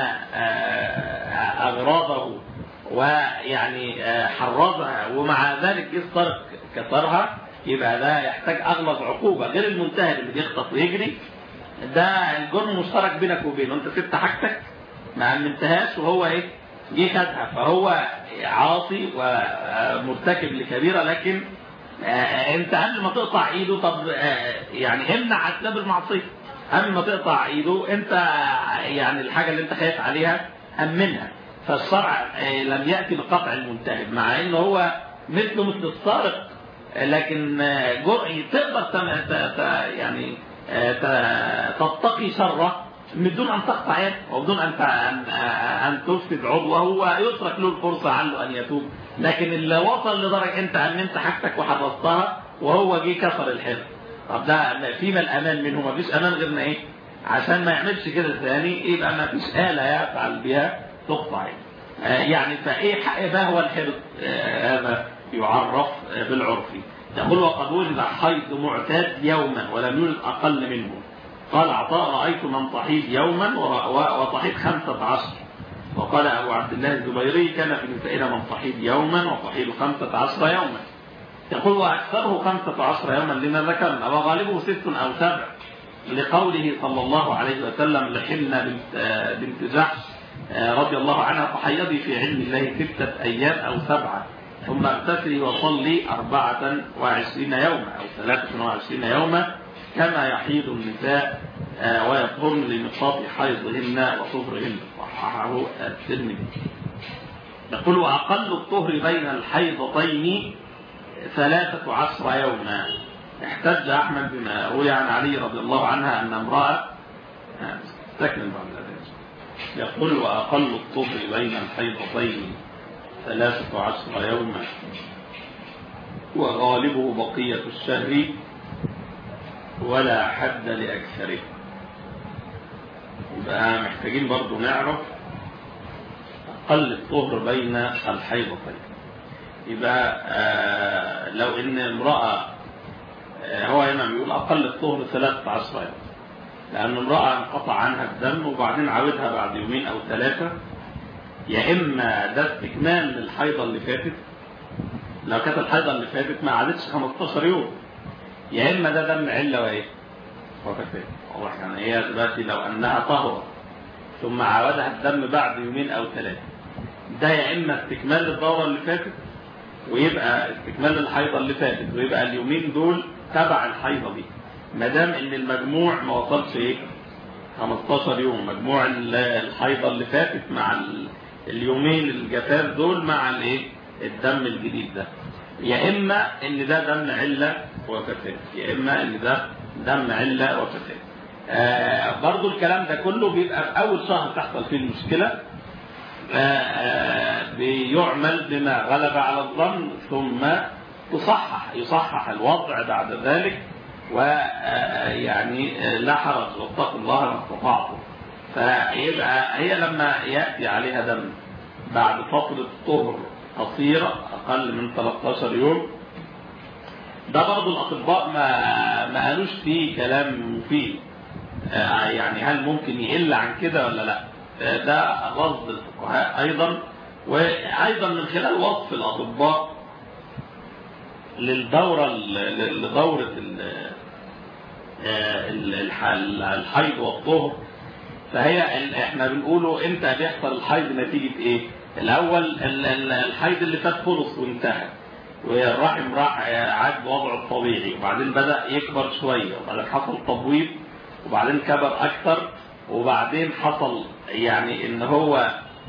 اغراضه ويعني حرزها ومع ذلك يسرق كسرها يبقى ده يحتاج اغلظ عقوبه غير المنتهي اللي بيخطف ويجري ده الجرم مشترك بينك وبينه انت سبت حاجتك ما امنتهاش وهو ايه جه خدها فهو عاصي ومرتكب لكبيره لكن انت قبل ما تقطع ايده طب يعني امنع اسباب المعصيه قبل ما تقطع ايده انت يعني الحاجه اللي انت خايف عليها امنها فالشرع لم ياتي بقطع المنتهب مع انه هو مثله مثل السارق لكن تقدر يعني تتقي شره من دون ان تقطع يده وبدون ان ان تفسد عضوه ويترك له الفرصه عنه ان يتوب لكن اللي وصل لدرجه انت امنت حاجتك وحفظتها وهو جه كسر الحرب طب ده فيما الامان منه ما فيش امان غيرنا ايه عشان ما يعملش كده ثاني يبقى ما فيش آلة يفعل بها تقطع يعني فايه ما هو الحرب هذا يعرف بالعرف يقول وقد وجد حيض معتاد يوما ولم يولد اقل منه قال عطاء رأيت من تحيض يوما وتحيض خمسة عشر وقال أبو عبد الله الزبيري كان في نسائنا من تحيض يوما وتحيض خمسة عشر يوما يقول وأكثره خمسة عشر يوما لما ذكرنا وغالبه ست أو سبع لقوله صلى الله عليه وسلم لحمنا بنت, بنت جحش رضي الله عنها تحيضي في علم الله ستة أيام أو سبعة ثم اغتسلي وصلي أربعة وعشرين يوما أو ثلاثة وعشرين يوما كما يحيض النساء ويطهرن لنقاط حيضهن وطهرهن صححه الترمذي يقول وأقل الطهر بين الحيضتين ثلاثة عشر يوما احتج أحمد بما روي عن علي رضي الله عنها أن امرأة استكمل بعد ذلك يقول وأقل الطهر بين الحيضتين ثلاثة عشر يوما وغالبه بقية الشهر ولا حد لأكثره يبقى محتاجين برضو نعرف أقل الطهر بين الحيضتين يبقى آه لو إن امرأة آه هو هنا بيقول أقل الطهر ثلاثة عشر يوم لأن امرأة انقطع عنها الدم وبعدين عاودها بعد يومين أو ثلاثة يا إما ده استكمال للحيضة اللي فاتت لو كانت الحيضة اللي فاتت ما عادتش 15 يوم يا إما ده دم علة وإيه وفاتت واضح يعني هي دلوقتي لو أنها طهرت ثم عاودها الدم بعد يومين أو ثلاثة ده يا إما استكمال للدورة اللي فاتت ويبقى استكمال للحيضة اللي فاتت ويبقى اليومين دول تبع الحيضة دي ما دام ان المجموع ما وصلش ايه 15 يوم مجموع الحيضة اللي فاتت مع اليومين الجفاف دول مع الايه الدم الجديد ده يا اما ان ده دم علة وفساد يا اما ان ده دم علة وفساد آه برضو الكلام ده كله بيبقى في اول شهر تحصل فيه المشكلة آه بيعمل بما غلب على الظن ثم تصحح يصحح الوضع بعد ذلك ويعني لا حرج واتقوا الله ما استطعتم فيبقى هي لما ياتي عليها دم بعد فتره طهر قصيره اقل من 13 يوم ده برضه الاطباء ما ما قالوش فيه كلام مفيد يعني هل ممكن يقل عن كده ولا لا ده غض الفقهاء ايضا وايضا من خلال وصف الاطباء للدورة لدورة الحيض والطهر فهي احنا بنقوله امتى بيحصل الحيض نتيجة ايه الاول الحيض اللي فات خلص وانتهى والرحم راح عاد وضعه الطبيعي وبعدين بدأ يكبر شوية وبعدين حصل تبويض وبعدين كبر اكثر وبعدين حصل يعني ان هو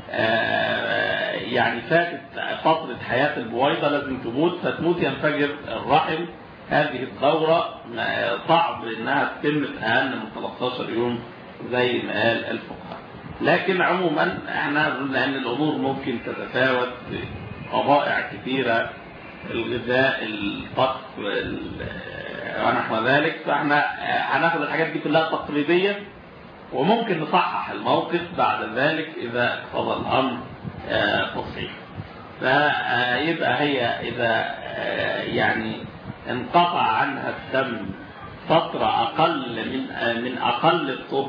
يعني فاتت فترة حياة البويضة لازم تموت فتموت ينفجر الرحم هذه الدورة صعب انها تتم في اقل من 13 يوم زي ما قال الفقهاء لكن عموما احنا لان الامور ممكن تتفاوت بقضائع كثيرة الغذاء الطقس ونحو ذلك فاحنا هناخد الحاجات دي كلها تقليدية وممكن نصحح الموقف بعد ذلك إذا اقتضى الأمر تصحيح فيبقى هي إذا يعني انقطع عنها الدم فترة أقل من من أقل الطهر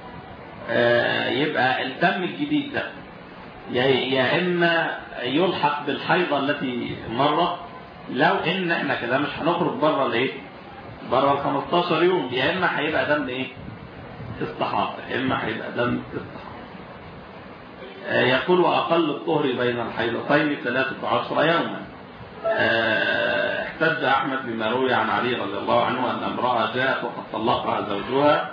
يبقى الدم الجديد ده يا إما يلحق بالحيضة التي مرت لو إن إحنا كده مش هنخرج بره الإيه؟ بره ال 15 يوم يا إما هيبقى دم إيه؟ استحاضة إما هيبقى دم استحاضة يقول وأقل الطهر بين الحيضتين ثلاثة عشر يوما احتج أحمد بما روي عن علي رضي الله عنه أن امرأة جاءت وقد طلقها زوجها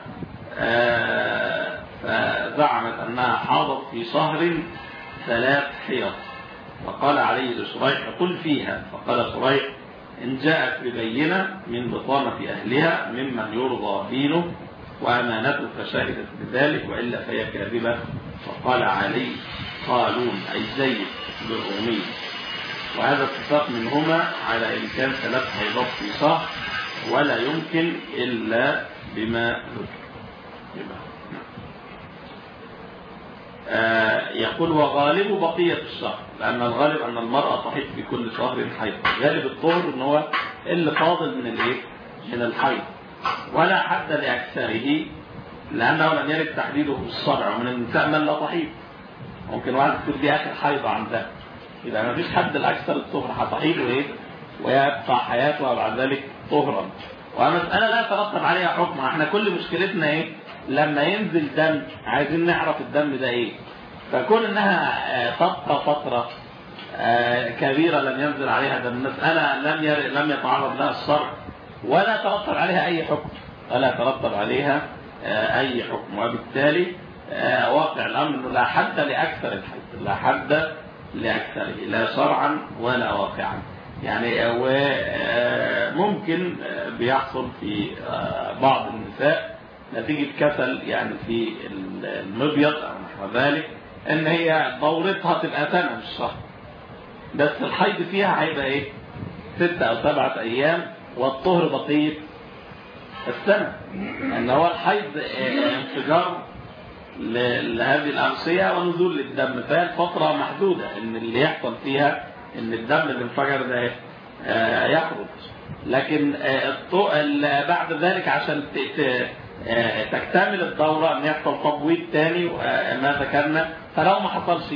فزعمت أنها حاضت في شهر ثلاث حيض فقال علي لشريح قل فيها فقال شريح إن جاءت ببينة من بطانة أهلها ممن يرضى دينه وأمانته فشهدت بذلك وإلا فهي كاذبة فقال علي قالون أي زيد بالرومي وهذا اتفاق منهما على إمكان ثلاث حيضات في شهر ولا يمكن إلا بما ذكر آه يقول وغالب بقية الشهر لأن الغالب أن المرأة تحيط في كل شهر حيض غالب الطهر أن هو اللي فاضل من الايه؟ من الحيض ولا حد لأكثره لأنه لم يرد تحديده في الشرع ومن النساء من لا تحيض ممكن واحد تكون دي آخر حيضة عندها إذا ما فيش حد الأكثر الطهر هتحيض وإيه ويبقى حياتها بعد ذلك طهرا ومسألة لا يترتب عليها حكم احنا كل مشكلتنا ايه لما ينزل دم عايزين نعرف الدم ده ايه فكون انها آه، تبقى فترة آه، كبيرة لم ينزل عليها دم مسألة لم ير... لم يتعرض لها الشرع ولا يترتب عليها اي حكم ولا يترتب عليها آه، اي حكم وبالتالي آه، واقع الامر انه لا حد لاكثر الحد لا حد لاكثره لا شرعا ولا واقعا يعني وممكن بيحصل في آه، بعض النساء نتيجة كسل يعني في المبيض او نحو ذلك ان هي دورتها تبقى سنة مش شهر بس الحيض فيها هيبقى ايه ستة او سبعة ايام والطهر بقية السنة ان هو الحيض آه، انفجار ل- لهذه الأغشية ونزول للدم فهي الفترة محدودة ان اللي يحصل فيها ان الدم اللي انفجر ده إيه؟ آه، يخرج لكن آه، الط- ال- بعد ذلك عشان ت- ت- آه، تكتمل الدورة ان يحصل تبويض تاني وما ذكرنا فلو ما حصلش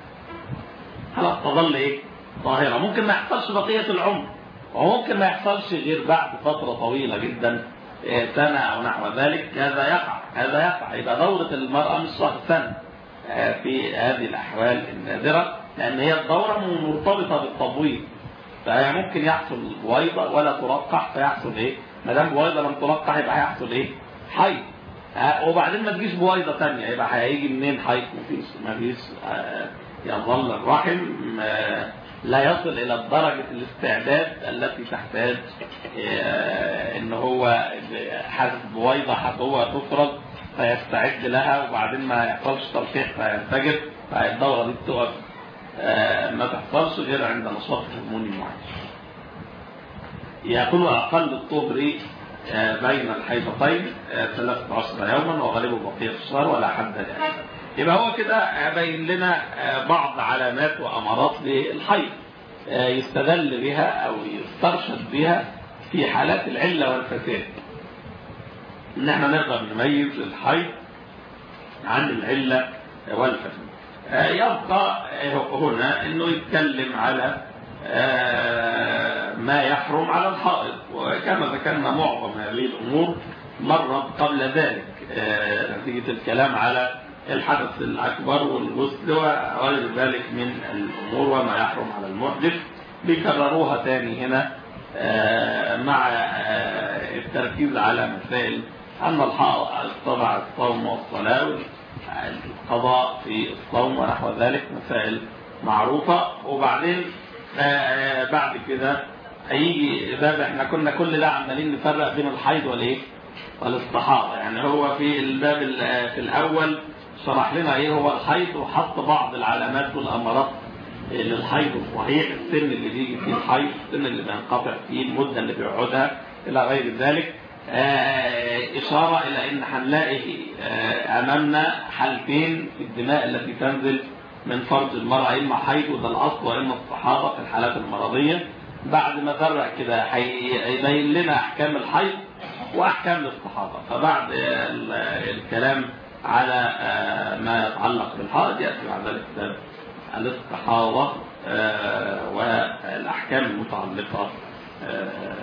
خلاص تظل ايه ظاهرة ممكن ما يحصلش بقية العمر وممكن ما يحصلش غير بعد فترة طويلة جدا إيه، سنة أو نحو ذلك هذا يقع هذا يقع يبقى دورة المرأة مش شهر سنة آه، في هذه الأحوال النادرة لأن هي الدورة مرتبطة بالتبويض فهي ممكن يحصل بويضة ولا تلقح فيحصل إيه؟ ما دام بويضة لم تلقح يبقى هيحصل إيه؟ حي آه، وبعدين ما تجيش بويضة ثانية يبقى هيجي منين حي؟ مفيش مفيش آه، يظل الرحم آه، لا يصل إلى درجة الاستعداد التي تحتاج آه، إن هو حاسس بويضة هو تفرض فيستعد لها وبعدين ما يحصلش تلقيح فينفجر فالدورة دي بتقف آه، ما تحصلش غير عند نشاط هرموني معين. يكون أقل الطهر آه، بين الحيضتين آه، 13 يوما وغالبه بقية الشهر ولا حد لها. يبقى هو كده بين لنا آه، بعض علامات وأمارات للحيض آه، يستدل بها أو يسترشد بها في حالات العلة والفساد. إن احنا نقدر نميز الحيض عن العلة والفساد. آه، يبقى آه، هنا انه يتكلم على آه، ما يحرم على الحائض وكما ذكرنا معظم هذه الامور مرت قبل ذلك آه، نتيجه الكلام على الحدث الاكبر والغسل وغير ذلك من الامور وما يحرم على المحدث بيكرروها تاني هنا آه، مع آه، التركيز على مسائل ان الحائض طبعا الصوم والصلاه القضاء في الصوم ونحو ذلك مسائل معروفة وبعدين آه، بعد كده هيجي باب احنا كنا كل ده عمالين نفرق بين الحيض والايه والاستحاضة يعني هو في الباب ال- آه، في الأول شرح لنا ايه هو الحيض وحط بعض العلامات والأمارات للحيض الصحيح السن اللي بيجي فيه الحيض السن اللي بينقطع فيه المدة اللي بيقعدها إلى غير ذلك آه، إشارة إلى أن هنلاقي آه، أمامنا حالتين في الدماء التي تنزل من فرج المرأة إما حيض وده الأصل وإما الصحابة في الحالات المرضية بعد ما فرق كده هيبين لنا أحكام الحيض وأحكام الاستحاضة فبعد ال- الكلام على آه، ما يتعلق بالحائض يأتي بعد ذلك كتاب الاستحاضة آه، والأحكام المتعلقة آه،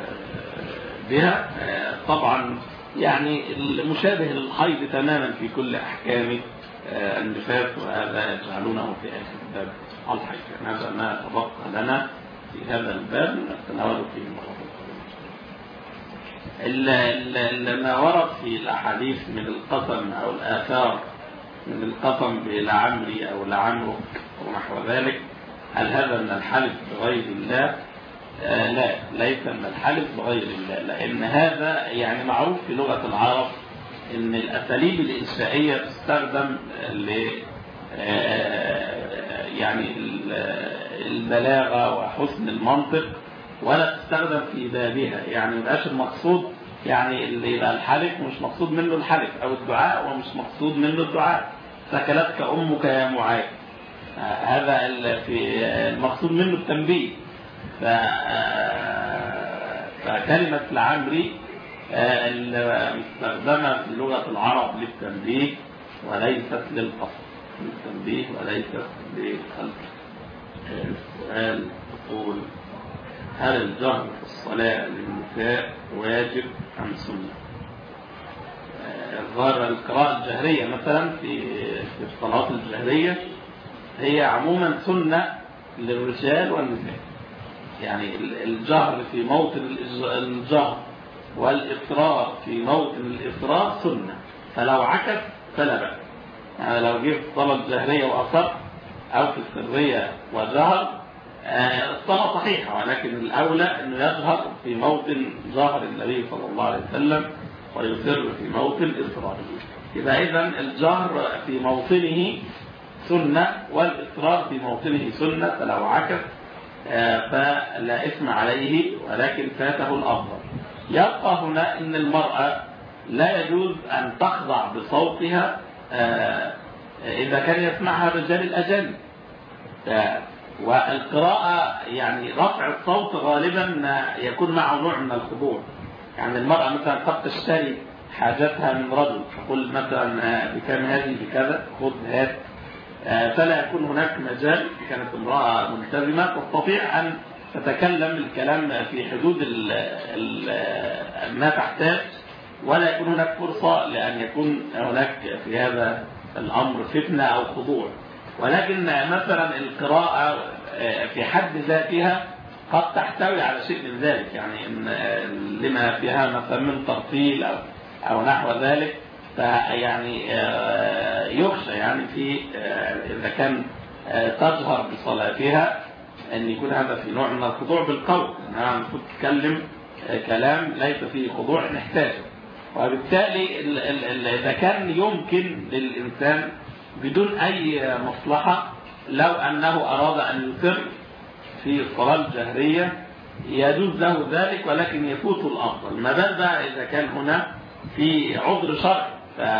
بها آه، طبعا يعني المشابه للحيض تماما في كل أحكام آه، النفاس وهذا يجعلونه في آخر باب الحيض يعني هذا ما تبقى لنا في هذا الباب نتناوله في المرة ال- ال- ما ورد في الأحاديث من القسم أو الآثار من القسم بلعمري أو لعمرك ونحو ذلك هل هذا من الحلف بغير الله؟ آه لا ليس من الحلف بغير الله لأن هذا يعني معروف في لغة العرب أن الأساليب الإنشائية تستخدم ل آه، يعني ال- البلاغة وحسن المنطق ولا تستخدم في بابها يعني ما يبقاش المقصود يعني اللي يبقى الحلف مش مقصود منه الحلف أو الدعاء ومش مقصود منه الدعاء سكلتك أمك يا معاذ آه، هذا ال- في المقصود منه التنبيه ف- آه، فكلمة العمري آه، المستخدمة في لغة العرب للتنبيه وليست للقصد للتنبيه وليست للخلق السؤال يقول هل الجهر في الصلاة للنساء واجب أم سنة ظهر القراءة الجهرية مثلا في في الصلاة الجهرية هي عموما سنة للرجال والنساء يعني الجهر في موطن الجهر والإصرار في موطن الإصرار سنة فلو عكس فلا بأس يعني لو جه في الصلاة الجهرية وأصر أو في السرية وجهر الصلاة صحيحة ولكن الأولى أنه يظهر في موطن ظهر النبي صلى الله عليه وسلم ويسر في موطن إصراره يبقى إذا الجهر في موطنه سنة والإصرار في موطنه سنة فلو عكس فلا إثم عليه ولكن فاته الأفضل يبقى هنا أن المرأة لا يجوز أن تخضع بصوتها إذا كان يسمعها الرجال الأجانب والقراءة يعني رفع الصوت غالبا يكون معه نوع من الخضوع يعني المرأة مثلا قد تشتري حاجتها من رجل تقول مثلا بكم هذه بكذا خذ هات فلا يكون هناك مجال كانت امرأة ملتزمة تستطيع أن تتكلم الكلام في حدود ال ال ما تحتاج ولا يكون هناك فرصة لأن يكون هناك في هذا الأمر فتنة أو خضوع ولكن مثلا القراءة في حد ذاتها قد تحتوي على شيء من ذلك يعني إن لما فيها مثلا من ترتيل أو, أو نحو ذلك فيعني يخشى يعني في إذا كان تجهر بصلاتها أن يكون هذا في نوع من الخضوع بالقول أنها المفروض تتكلم كلام ليس فيه خضوع نحتاجه وبالتالي إذا كان يمكن للإنسان بدون أي مصلحة لو أنه أراد أن يسر في الصلاة الجهرية يجوز له ذلك ولكن يفوت الأفضل ما بال بقى إذا كان هنا في عذر شرعي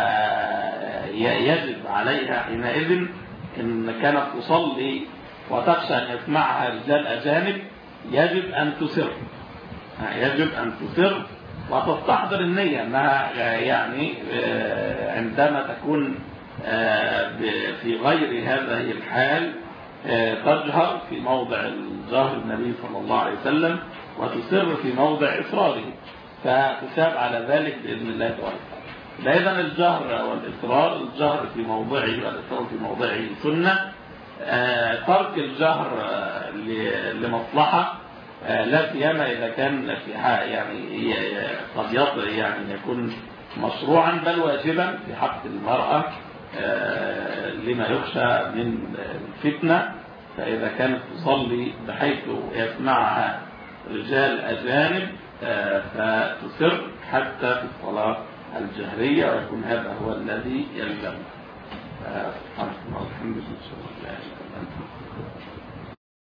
فيجب عليها حينئذ إن كانت تصلي وتخشى أن يسمعها رجال أجانب يجب أن تسر يجب أن تسر وتستحضر النية أنها يعني عندما تكون في غير هذه الحال تجهر في موضع الجهر النبي صلى الله عليه وسلم وتسر في موضع إصراره فتثاب على ذلك بإذن الله تعالى إذا الجهر والإصرار الجهر في موضعه والإصرار في موضعه سنة ترك الجهر لمصلحة لا سيما إذا كان في يعني قد يعني يكون مشروعا بل واجبا في حق المرأة لما يخشى من الفتنة فإذا كانت تصلي بحيث يسمعها رجال أجانب فتسر حتى في الصلاة الجهرية ويكون هذا هو الذي يلزم سبحانك اللهم وبحمدك ان شاء الله لا اله الا انت